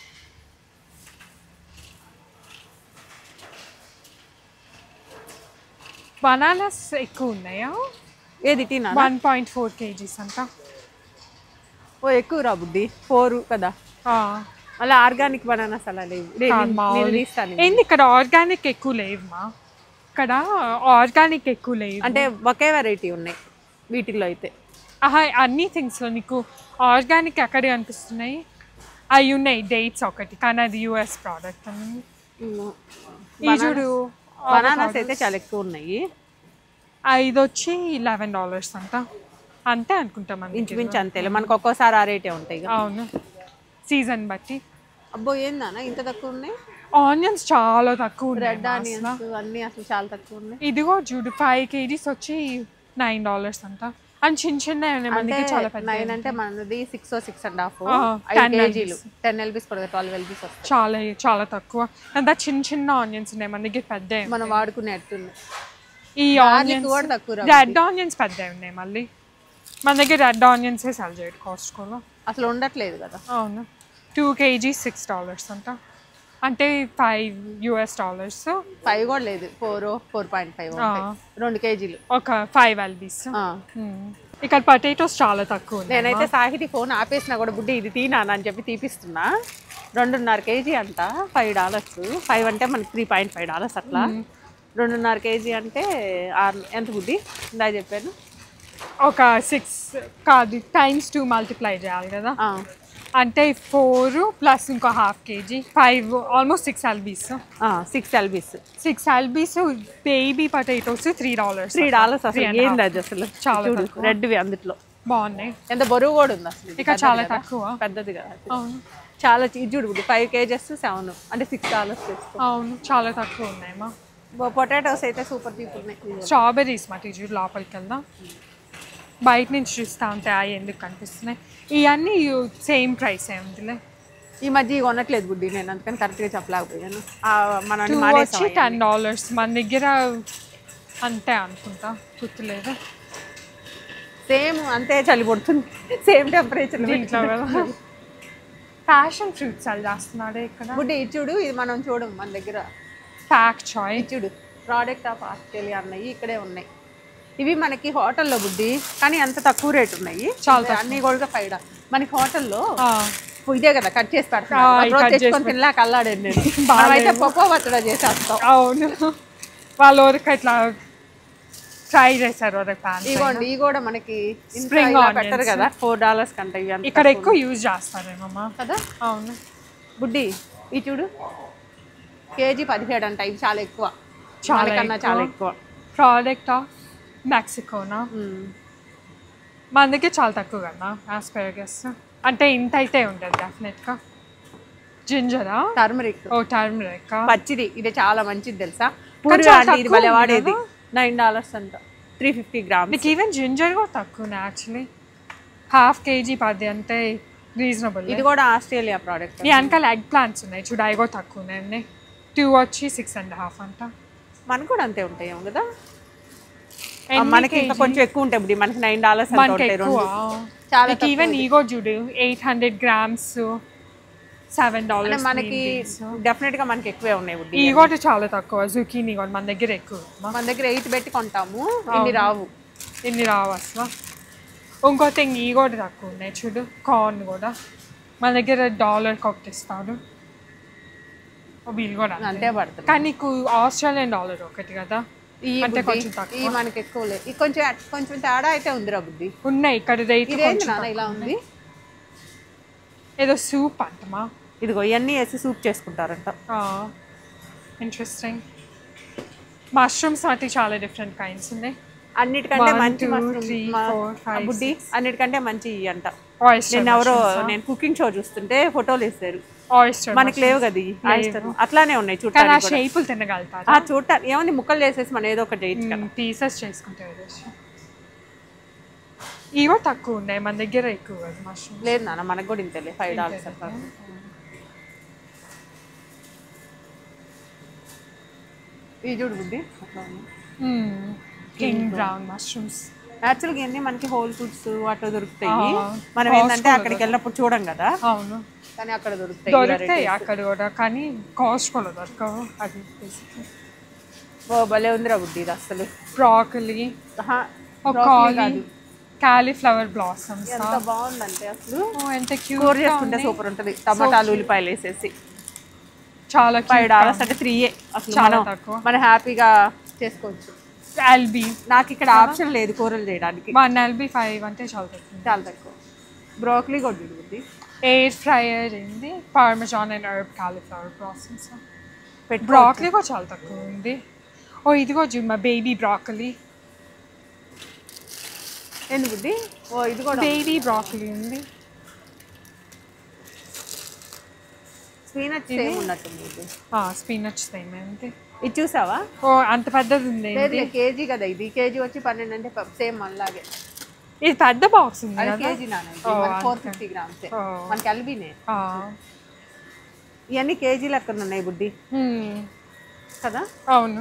బనానాస్ ఎక్కువ ఉన్నాయా ఏది Tina one point four KGs అంట ఓ ఎక్కువ రా బుద్ధి ఫోర్ కదా ఆ, అలా ఆర్గానిక్ బనానాస్ అలా లేవు నే- కాదు, నేను- మామూలు. నేను తీస్తాను ఏంది ఇక్కడ ఆర్గానిక్ ఎక్కువ లేవమ్మా ఇక్కడ ఆర్గానిక్ ఎక్కువ లేవు అంటే ఒకే వెరైటీ ఉన్నాయి వీటిల్లో అయితే ఆహా అన్ని థింగ్స్లో నీకు ఆర్గానిక్ ఎక్కడ కనిపిస్తున్నాయి అవి ఉన్నాయి డేట్స్ ఒకటి కానీ అది యూఎస్ ప్రోడక్ట్ ఈ చూడు బనానాస్ అయితే చాలా ఎక్కువ ఉన్నాయి ఇది వచ్చి లెవెన్ డాలర్స్ అంట అంతే అనుకుంటాం మనకి ఇంచుమించు అంతేలే మనకు ఒక్కోసారి ఆ రేటే ఉంటాయి ఇక. అవును సీజన్ బట్టి అబ్బో ఏందన్నా ఇంత తక్కువ ఉన్నాయి ఆనియన్స్ చాలా తక్కువ ఉన్నాయి రెడ్ ఆనియన్స్ అన్నీ అసలు చాలా తక్కువ ఉన్నాయి ఇదిగో చూడు ఫైవ్ కేజీస్ వచ్చి నైన్ డాలర్స్ అంట అండ్ చిన్న చిన్న ఉన్నాయి మనకి చాలా పెద్ద నైన్ అంటే మనది సిక్స్ సిక్స్ అండ్ హాఫ్ ఆ, ఐదు 10 కేజీలు టెన్ ఎల్బీస్ కూడా ట్వెల్వ్ ఎల్బీస్ వస్తాయి చాలా చాలా తక్కువ అంత చిన్న చిన్న ఆనియన్స్ ఉన్నాయి మన దగ్గర పెద్ద మనం వాడుకునేట్టుంది ఈ గార్లిక్ ఆనియన్స్ కూడా తక్కువ రా. రెడ్ ఆనియన్స్ పెద్ద ఉన్నాయి మళ్ళీ మన దగ్గర రెడ్ ఆనియన్స్ సెల్ చేయడు కాస్ట్కోలో అసలు ఉండట్లేదు కదా అవును టూ కేజీస్ సిక్స్ డాలర్స్ అంట అంటే ఫైవ్ యుఎస్ డాలర్స్ ఫైవ్ కూడా లేదు ఫోర్ ఫోర్ పాయింట్ ఫైవ్ రెండు కేజీలు ఒక ఫైవ్ ఎల్బీస్ ఆ. ఇక్కడ పొటాటోస్ చాలా తక్కువ ఉన్నాయి నేనైతే సాహితి ఫోన్ ఆపేసినా కూడా బుడ్డి ఇది తీనాను అని చెప్పి తీపిస్తున్నా రెండున్నర కేజీ అంట ఫైవ్ డాలర్స్ ఫైవ్ అంటే మనకి త్రీ పాయింట్ ఫైవ్ డాలర్స్ అట్లా రెండున్నర కేజీ అంటే ఆరు- ఎంత బుడ్డి ఇందా చెప్పాను ఒక సిక్స్ కాదు టైమ్స్ టూ మల్టిప్లై చేయాలి కదా ఆ, అంటే ఫోర్ ప్లస్ ఇంకో half KG five almost six LBs ఆ, six LBs six LBs baby potatoes three dollars three dollars అసలు ఏంది అది అసలు చాలా చూడు తక్కువ. రెడ్వి అందుట్లో బాగున్నాయి ఎంత బరువు కూడా ఉంది అసలు ఇది. ఇక చాలా పెద్దది కదా? తక్కువ పెద్దది కదా అది. అవును చాలా చి- ఇది చూడు బుడ్డి ఫైవ్ కేజెస్ సెవెన్ అంటే సిక్స్ డాలర్స్ తీసుకో అవును చాలా తక్కువ ఉన్నాయమ్మా పొటాటోస్ అయితే సూపర్ చీప్ ఉన్నాయి స్ట్రాబెర్రీస్ మా టీచర్ లోపలికి వెళ్దాం బయట నుంచి చూస్తా ఉంటే అవి ఎందుకు కనిపిస్తున్నాయి ఇవన్నీ సేమ్ ప్రైస్ ఏ ఉందిలే ఈ మధ్య ఇవి కొనట్లేదు బుడ్డి నేను అందుకని కరెక్ట్గా చెప్పలేకపోయాను ఆ, మనం టూ మానేసాం వచ్చి టెన్ డాలర్స్ మన దగ్గర అంతే అనుకుంటా గుర్తులేదు సేమ్ అంతే చలి పడుతుంది సేమ్ టెంపరేచర్ దీంట్లో కదా ప్యాషన్ ఫ్రూట్స్ అది చేస్తున్నాడే ఇక్కడ బుడ్డి ఇది చూడు ఇది మనం చూడం మన దగ్గర ప్యాక్ చాయ్ ఇది చూడు ప్రోడక్ట్ ఆఫ్ ఆస్ట్రేలియా అన్నవి ఇక్కడే ఉన్నాయి ఇవి మనకి హోటల్లో బుడ్డి కానీ అంత తక్కువ రేట్ ఉన్నాయి చాలా అన్ని కూడా ఫైవ్ డా- మనకి హోటల్లో ఆ, ఇదే కదా కట్ చేసి ఆ, పెడతాను ఇవి రోజు cut చేసి తెచ్చుకొని తినలేక అల్లాడాను నేను బాగాలేదు. మనమైతే పప్పు పచ్చడా చేసేస్తాం అవును వాళ్ళ వరకు ఇట్లా ట్రై చేశారు వరకు ప్యాన్ ఇగోండి ఇవి కూడా మనకి ఇంత Spring ఇలా onions. పెట్టరు కదా ఫోర్ డాలర్స్ కంటే ఇవి అంత ఇక్కడ ఎక్కువ యూజ్ చేస్తారేమమ్మా కదా అవును బుడ్డి ఇవి చూడు కేజీ పదిహేడు అంట ఇవి చాలా ఎక్కువ చాలా కన్నా చాలా ఎక్కువ ప్రోడక్ట్ ఆఫ్ మెక్సికోనా మ్మ్. మన దగ్గర చాలా తక్కువ కదా ఆస్పెరగస్ అంటే ఇంత అయితే ఉండదు డెఫినెట్గా జింజరా టర్మరిక్ ఓ టర్మరిక్ పచ్చిది ఇది చాలా మంచిది తెలుసా కానీ పూర్వీ చాలా ఆంటీ ఇది తక్కువ భలే ఉంది వాడేది కదా? నైన్ డాలర్స్ అంట త్రీ ఫిఫ్టీ గ్రామ్స్ నీకు ఈవెన్ జింజర్ కూడా తక్కువ యాక్చువల్లీ హాఫ్ కేజీ పది అంటే రీజనబుల్ ఇది కూడా ఆస్ట్రేలియా ప్రోడక్ట్ నీ వెనకాల ఎగ్ ప్లాంట్స్ ఉన్నాయి చూడు అవి కూడా తక్కువ ఉన్నాయి టూ వచ్చి సిక్స్ అండ్ హాఫ్ అంట మనకు కూడా అంతే ఉంటాయేమో కదా ఆ, ఎన్ని మనకి ఇంకా kg? కొంచెం ఎక్కువ ఉంటాయి ఇప్పుడు మనకి నైన్ డాలర్స్ అంత మనకి ఉంటాయి ఎక్కువ రెండు చాలా నీకు ఈవెన్ ఈగో చూడు ఎయిట్ హండ్రెడ్ గ్రామ్స్ సెవెన్ అంటే డాలర్స్ మనకి డెఫినెట్ గా మనకి ఎక్కువే ఉన్నాయి బుడ్డి ఈ కూడా చాలా తక్కువ జుకీనీ కూడా మన దగ్గర ఎక్కువ మన దగ్గర ఎయిట్ పెట్టి కొంటాము ఇన్ని రావు ఇన్ని రావు అసలు ఇంకో థింగ్ ఈ కూడా తక్కువ ఉన్నాయి చూడు కార్న్ కూడా మన దగ్గర డాలర్కి ఒకటి ఇస్తాడు ఓ బిల్ కూడా అంతే. అంతే పడుతుంది కానీ నీకు ఆస్ట్రేలియన్ డాలర్ ఒకటి కదా ఈ అంటే బుడ్డి, కొంచెం తక్కువ. ఈ మనకి ఎక్కువ లేదు ఈ కొంచెం కొంచెం తేడా అయితే ఉందిరా బుద్ధి ఉన్నాయి ఇక్కడ రేట్ ఇదేంటి నాన్న ఇలా ఉంది ఏదో సూప్ అంటమా ఇదిగో ఇవన్నీ వేసి సూప్ చేసుకుంటారంట ఇంట్రెస్టింగ్ మష్రూమ్స్ వాటి చాలా డిఫరెంట్ కైండ్స్ ఉన్నాయి అన్నిటికంటే One, మంచి two, mushroom. three, మా- four, five, ఆ బుడ్డి అన్నిటికంటే మంచి ఇవి అంట ఆయిస్టర్ నేను ఎవరో నేను కుకింగ్ షో చూస్తుంటే ఫోటోలు వేస్తారు ఆయిస్టర్ మనకి లేవు కదా ఇవి. oyster. అట్లానే ఉన్నాయి కానీ ఆ చూడటానికి కూడా. షేపులు తినగలుగుతారు ఆ చూడటానికి ఏముంది ముక్కలు చేసేసి మనం ఏదో ఒకటి చేయొచ్చు కదా పీసెస్ చేసుకుంటే ఇవో తక్కువ ఉన్నాయి మన దగ్గర ఎక్కువ కదా మష్రూమ్ లేదు నాన్న మనకు కూడా ఇంతలే ఫైవ్ డాలర్స్ అట్లా ఇవి చూడు బుద్ధి అట్లా ఉన్నాయి కింగ్ బ్రౌన్ మష్రూమ్స్ యాక్చువల్గా ఇవన్నీ మనకి హోల్ ఫుడ్స్ అట్లా దొరుకుతాయి ఆ, మనం ఏంటంటే అక్కడికి వెళ్ళినప్పుడు చూడం కదా అవును కానీ అక్కడ దొరుకుతాయి దొరుకుతాయి అక్కడ కూడా కానీ కాస్ట్ కూడా దొరకవు అది ఓ భలే ఉందిరా బుద్ధి ఇది అసలు బ్రాకలీ ఆహా, ఒక broccoli కాదు. కాలీఫ్లవర్ బ్లాసమ్స్ ఎంత బాగుందంటే అసలు ఎంత కూర క్యూట్ చేసుకుంటే సూపర్ ఉంటుంది టమాటాలు ఉల్లిపాయలు వేసేసి చాలా ఫైవ్ cute డాలర్స్ అంటే త్రీయే అసలు చాలా మనం తక్కువ. మనం హ్యాపీగా చేసుకోవచ్చు ఎల్బీ నాకు ఇక్కడ ఆప్షన్ లేదు కూరలు చేయడానికి వన్ ఎల్బీ ఫైవ్ అంటే చాలా తక్కువ చాలా తక్కువ బ్రోకలీ కూడా ఉంది ఎయిర్ ఫ్రైయర్ ఉంది parmesan and herb cauliflower process పెట్టి బ్రాకలీ కూడా చాలా తక్కువ ఉంది ఓ ఇదిగో చూడు మా బేబీ బ్రాకలీ ఎందుకు బుద్ధి ఓ ఇది కూడా బేబీ బ్రాకలీ ఉంది స్పీనచ్ సేమ్ ఉన్నట్టుంది ఇది స్పినచ్ సేమ్ ఉంది ఇది చూసావా ఓ అంత పెద్దది ఉంది లేదు కేజీ కదా ఇది కేజీ వచ్చి పన్నెండు అంటే సేమ్ మనలాగే ఇది పెద్ద బాక్స్ ఉంది అది కదా కేజీ నాన్న ఓ, ఫోర్ అంతే. ఫిఫ్టీ గ్రామ్స్ ఓ. మనకి ఎల్బీనే ఆ. ఇవన్నీ కేజీ లెక్కన ఉన్నాయి బుడ్డి Hmm. కదా అవును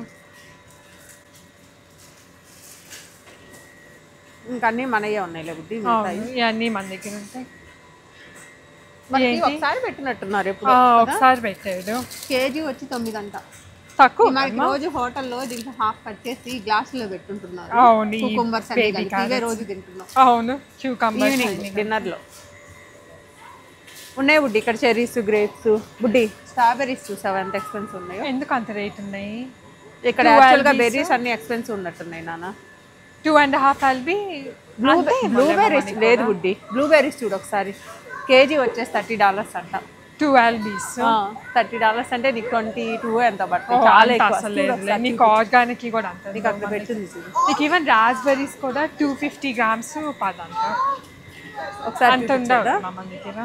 ఇంకా అన్నీ మనయే ఉన్నాయిలే బుడ్డి మిగతాయి. అవును ఇవన్నీ మన దగ్గర ఉంటాయి మనకి ఏంటి? ఒకసారి పెట్టినట్టున్నారు ఎప్పుడు ఆ, ఒకసారి పెట్టాడు కేజీ వచ్చి తొమ్మిది అంట తక్కువ మనకి రోజు హోటల్లో దీంట్లో హాఫ్ కట్ చేసి గ్లాస్ లో పెట్టుంటున్నారు అవును, ఈ కుకుంబర్స్ baby ఇవే carrots. రోజు తింటున్నాం అవును క్యూకంబర్ ఈవినింగ్ డిన్నర్ లో ఉన్నాయి బుడ్డి ఇక్కడ చెర్రీస్ గ్రేప్స్ బుడ్డి స్ట్రాబెర్రీస్ చూసావా ఎంత ఎక్స్పెన్సివ్ ఉన్నాయో ఎందుకు అంత రేట్ ఉన్నాయి ఇక్కడ Two యాక్చువల్ గా albies. బెర్రీస్ అన్ని ఎక్స్పెన్సివ్ ఉన్నట్టున్నాయి నాన్న two and half lb blueberries లేదు బుడ్డి బ్లూబెర్రీస్ చూడు ఒకసారి కేజీ వచ్చేసి థర్టీ డాలర్స్ అంట టూ ఎల్బీస్ థర్టీ డాలర్స్ అంటే నీకు ట్వంటీ టూ ఎంత పడుతుంది చాలా ఎక్కువ అసలు చూడు లేదు ఒకసారి నీకు ఆర్గానిక్ కూడా అంత నీకు అక్కడ పెట్టింది చూడు నీకు ఈవెన్ రాస్బెర్రీస్ కూడా టూ ఫిఫ్టీ గ్రామ్స్ పదంట ఒకసారి అంత ఉండవు చూపించరా? మా మన దగ్గర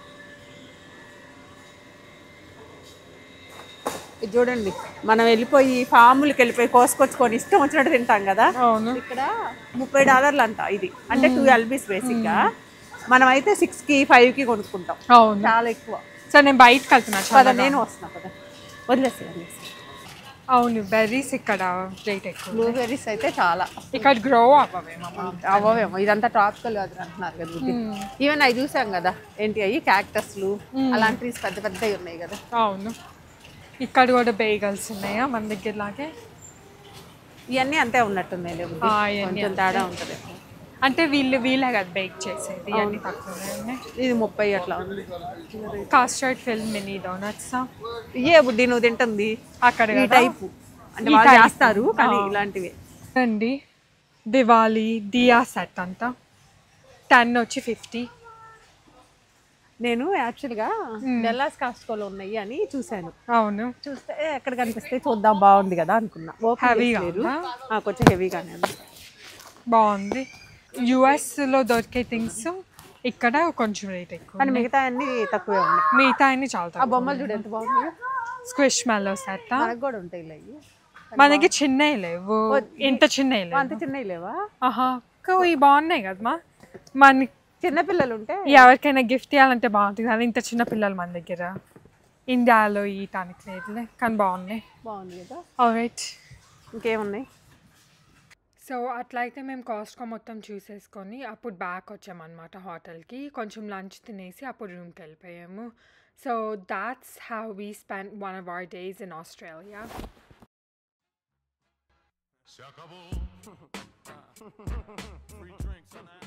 ఇది చూడండి మనం వెళ్ళిపోయి ఫాములకి వెళ్ళిపోయి కోసుకొచ్చుకొని ఇష్టం వచ్చినట్టు తింటాం కదా అవును ఇక్కడ ముప్పై డాలర్లు అంట ఇది అంటే టూ ఎల్బీస్ బేసిక్ గా మనం అయితే సిక్స్ కి ఫైవ్ కి కొనుక్కుంటాం అవును చాలా ఎక్కువ సో నేను బయటకు వెళ్తున్నా పద చాలా నేను వస్తున్నా కదా వదిలేసి వదిలేసి అవును బెర్రీస్ ఇక్కడ రేట్ ఎక్కువ బ్లూబెర్రీస్ అయితే చాలా ఇక్కడ గ్రో అవ్వవేమో అవ్వవేమో ఇదంతా ట్రాపికల్ అది అంటున్నారు కదా ఈవెన్ అవి చూసాం కదా ఏంటి అవి క్యాక్టస్లు అలాంటి trees పెద్ద పెద్దవి ఉన్నాయి కదా అవును ఇక్కడ కూడా బేగల్స్ ఉన్నాయా మన దగ్గర లాగే ఇవన్నీ అంతే ఉన్నట్టున్నాయి లేవు ఆ, ఇవన్నీ కొంచెం తేడా ఉంటుంది అంటే వీళ్ళు వీళ్ళే కదా బేక్ చేసేది అన్ని తక్కువనే ఉన్నాయి ఇది ముప్పై అట్లా ఉంది కాస్టర్డ్ ఫిల్మ్ మినీ డోనట్స్ ఇయే బుడ్డి నువ్వు తింటుంది అక్కడ ఈ కదా. టైపు అంటే ఈ వాళ్ళు type. చేస్తారు కానీ ఆ. ఇలాంటివి అండి దివాళీ దియా సెట్ అంతా టెన్ వచ్చి ఫిఫ్టీ నేను యాక్చువల్గా డెల్లాస్ కాస్కోలో ఉన్నాయి అని చూశాను అవును చూస్తే ఎక్కడ కనిపిస్తే చూద్దాం బాగుంది కదా అనుకున్నా ఓపెన్ Heavy-గా చేసి లేరు. ఉందా? ఆ, కొంచెం హెవీగానే ఉంది బాగుంది యుఎస్లో దొరికే థింగ్స్ ఇక్కడ కొంచెం రేట్ ఎక్కువ కానీ మిగతా అన్ని తక్కువే ఉన్నాయి మిగతా అన్ని చాలా ఆ తక్కువ బొమ్మలు చూడు ఎంత బాగున్నాయో స్క్విష్ మెల్లో సెట్ మనకు కూడా ఉంటాయి ఇలా ఇవి. మన దగ్గర చిన్నవి లేవు ఇంత చిన్నవి లేవు అంత చిన్నవి లేవా ఆహా ఇంకా ఇవి బాగున్నాయి కదమ్మా మన చిన్నపిల్లలు ఉంటే ఎవరికైనా గిఫ్ట్ ఇవ్వాలంటే బాగుంటుంది కానీ ఇంత చిన్న పిల్లలు మన దగ్గర ఇండియాలో ఈటానికి లేదులే కానీ బాగున్నాయి బాగుంది కదా రైట్ ఇంకేమున్నాయి సో అట్లయితే మేము కాస్ట్కో మొత్తం చూసేసుకొని అప్పుడు బ్యాక్ వచ్చామన్నమాట హోటల్కి కొంచెం లంచ్ తినేసి అప్పుడు రూమ్కి వెళ్ళిపోయాము so that's how we spend one of our days in Australia Se acabó. Free drinks on the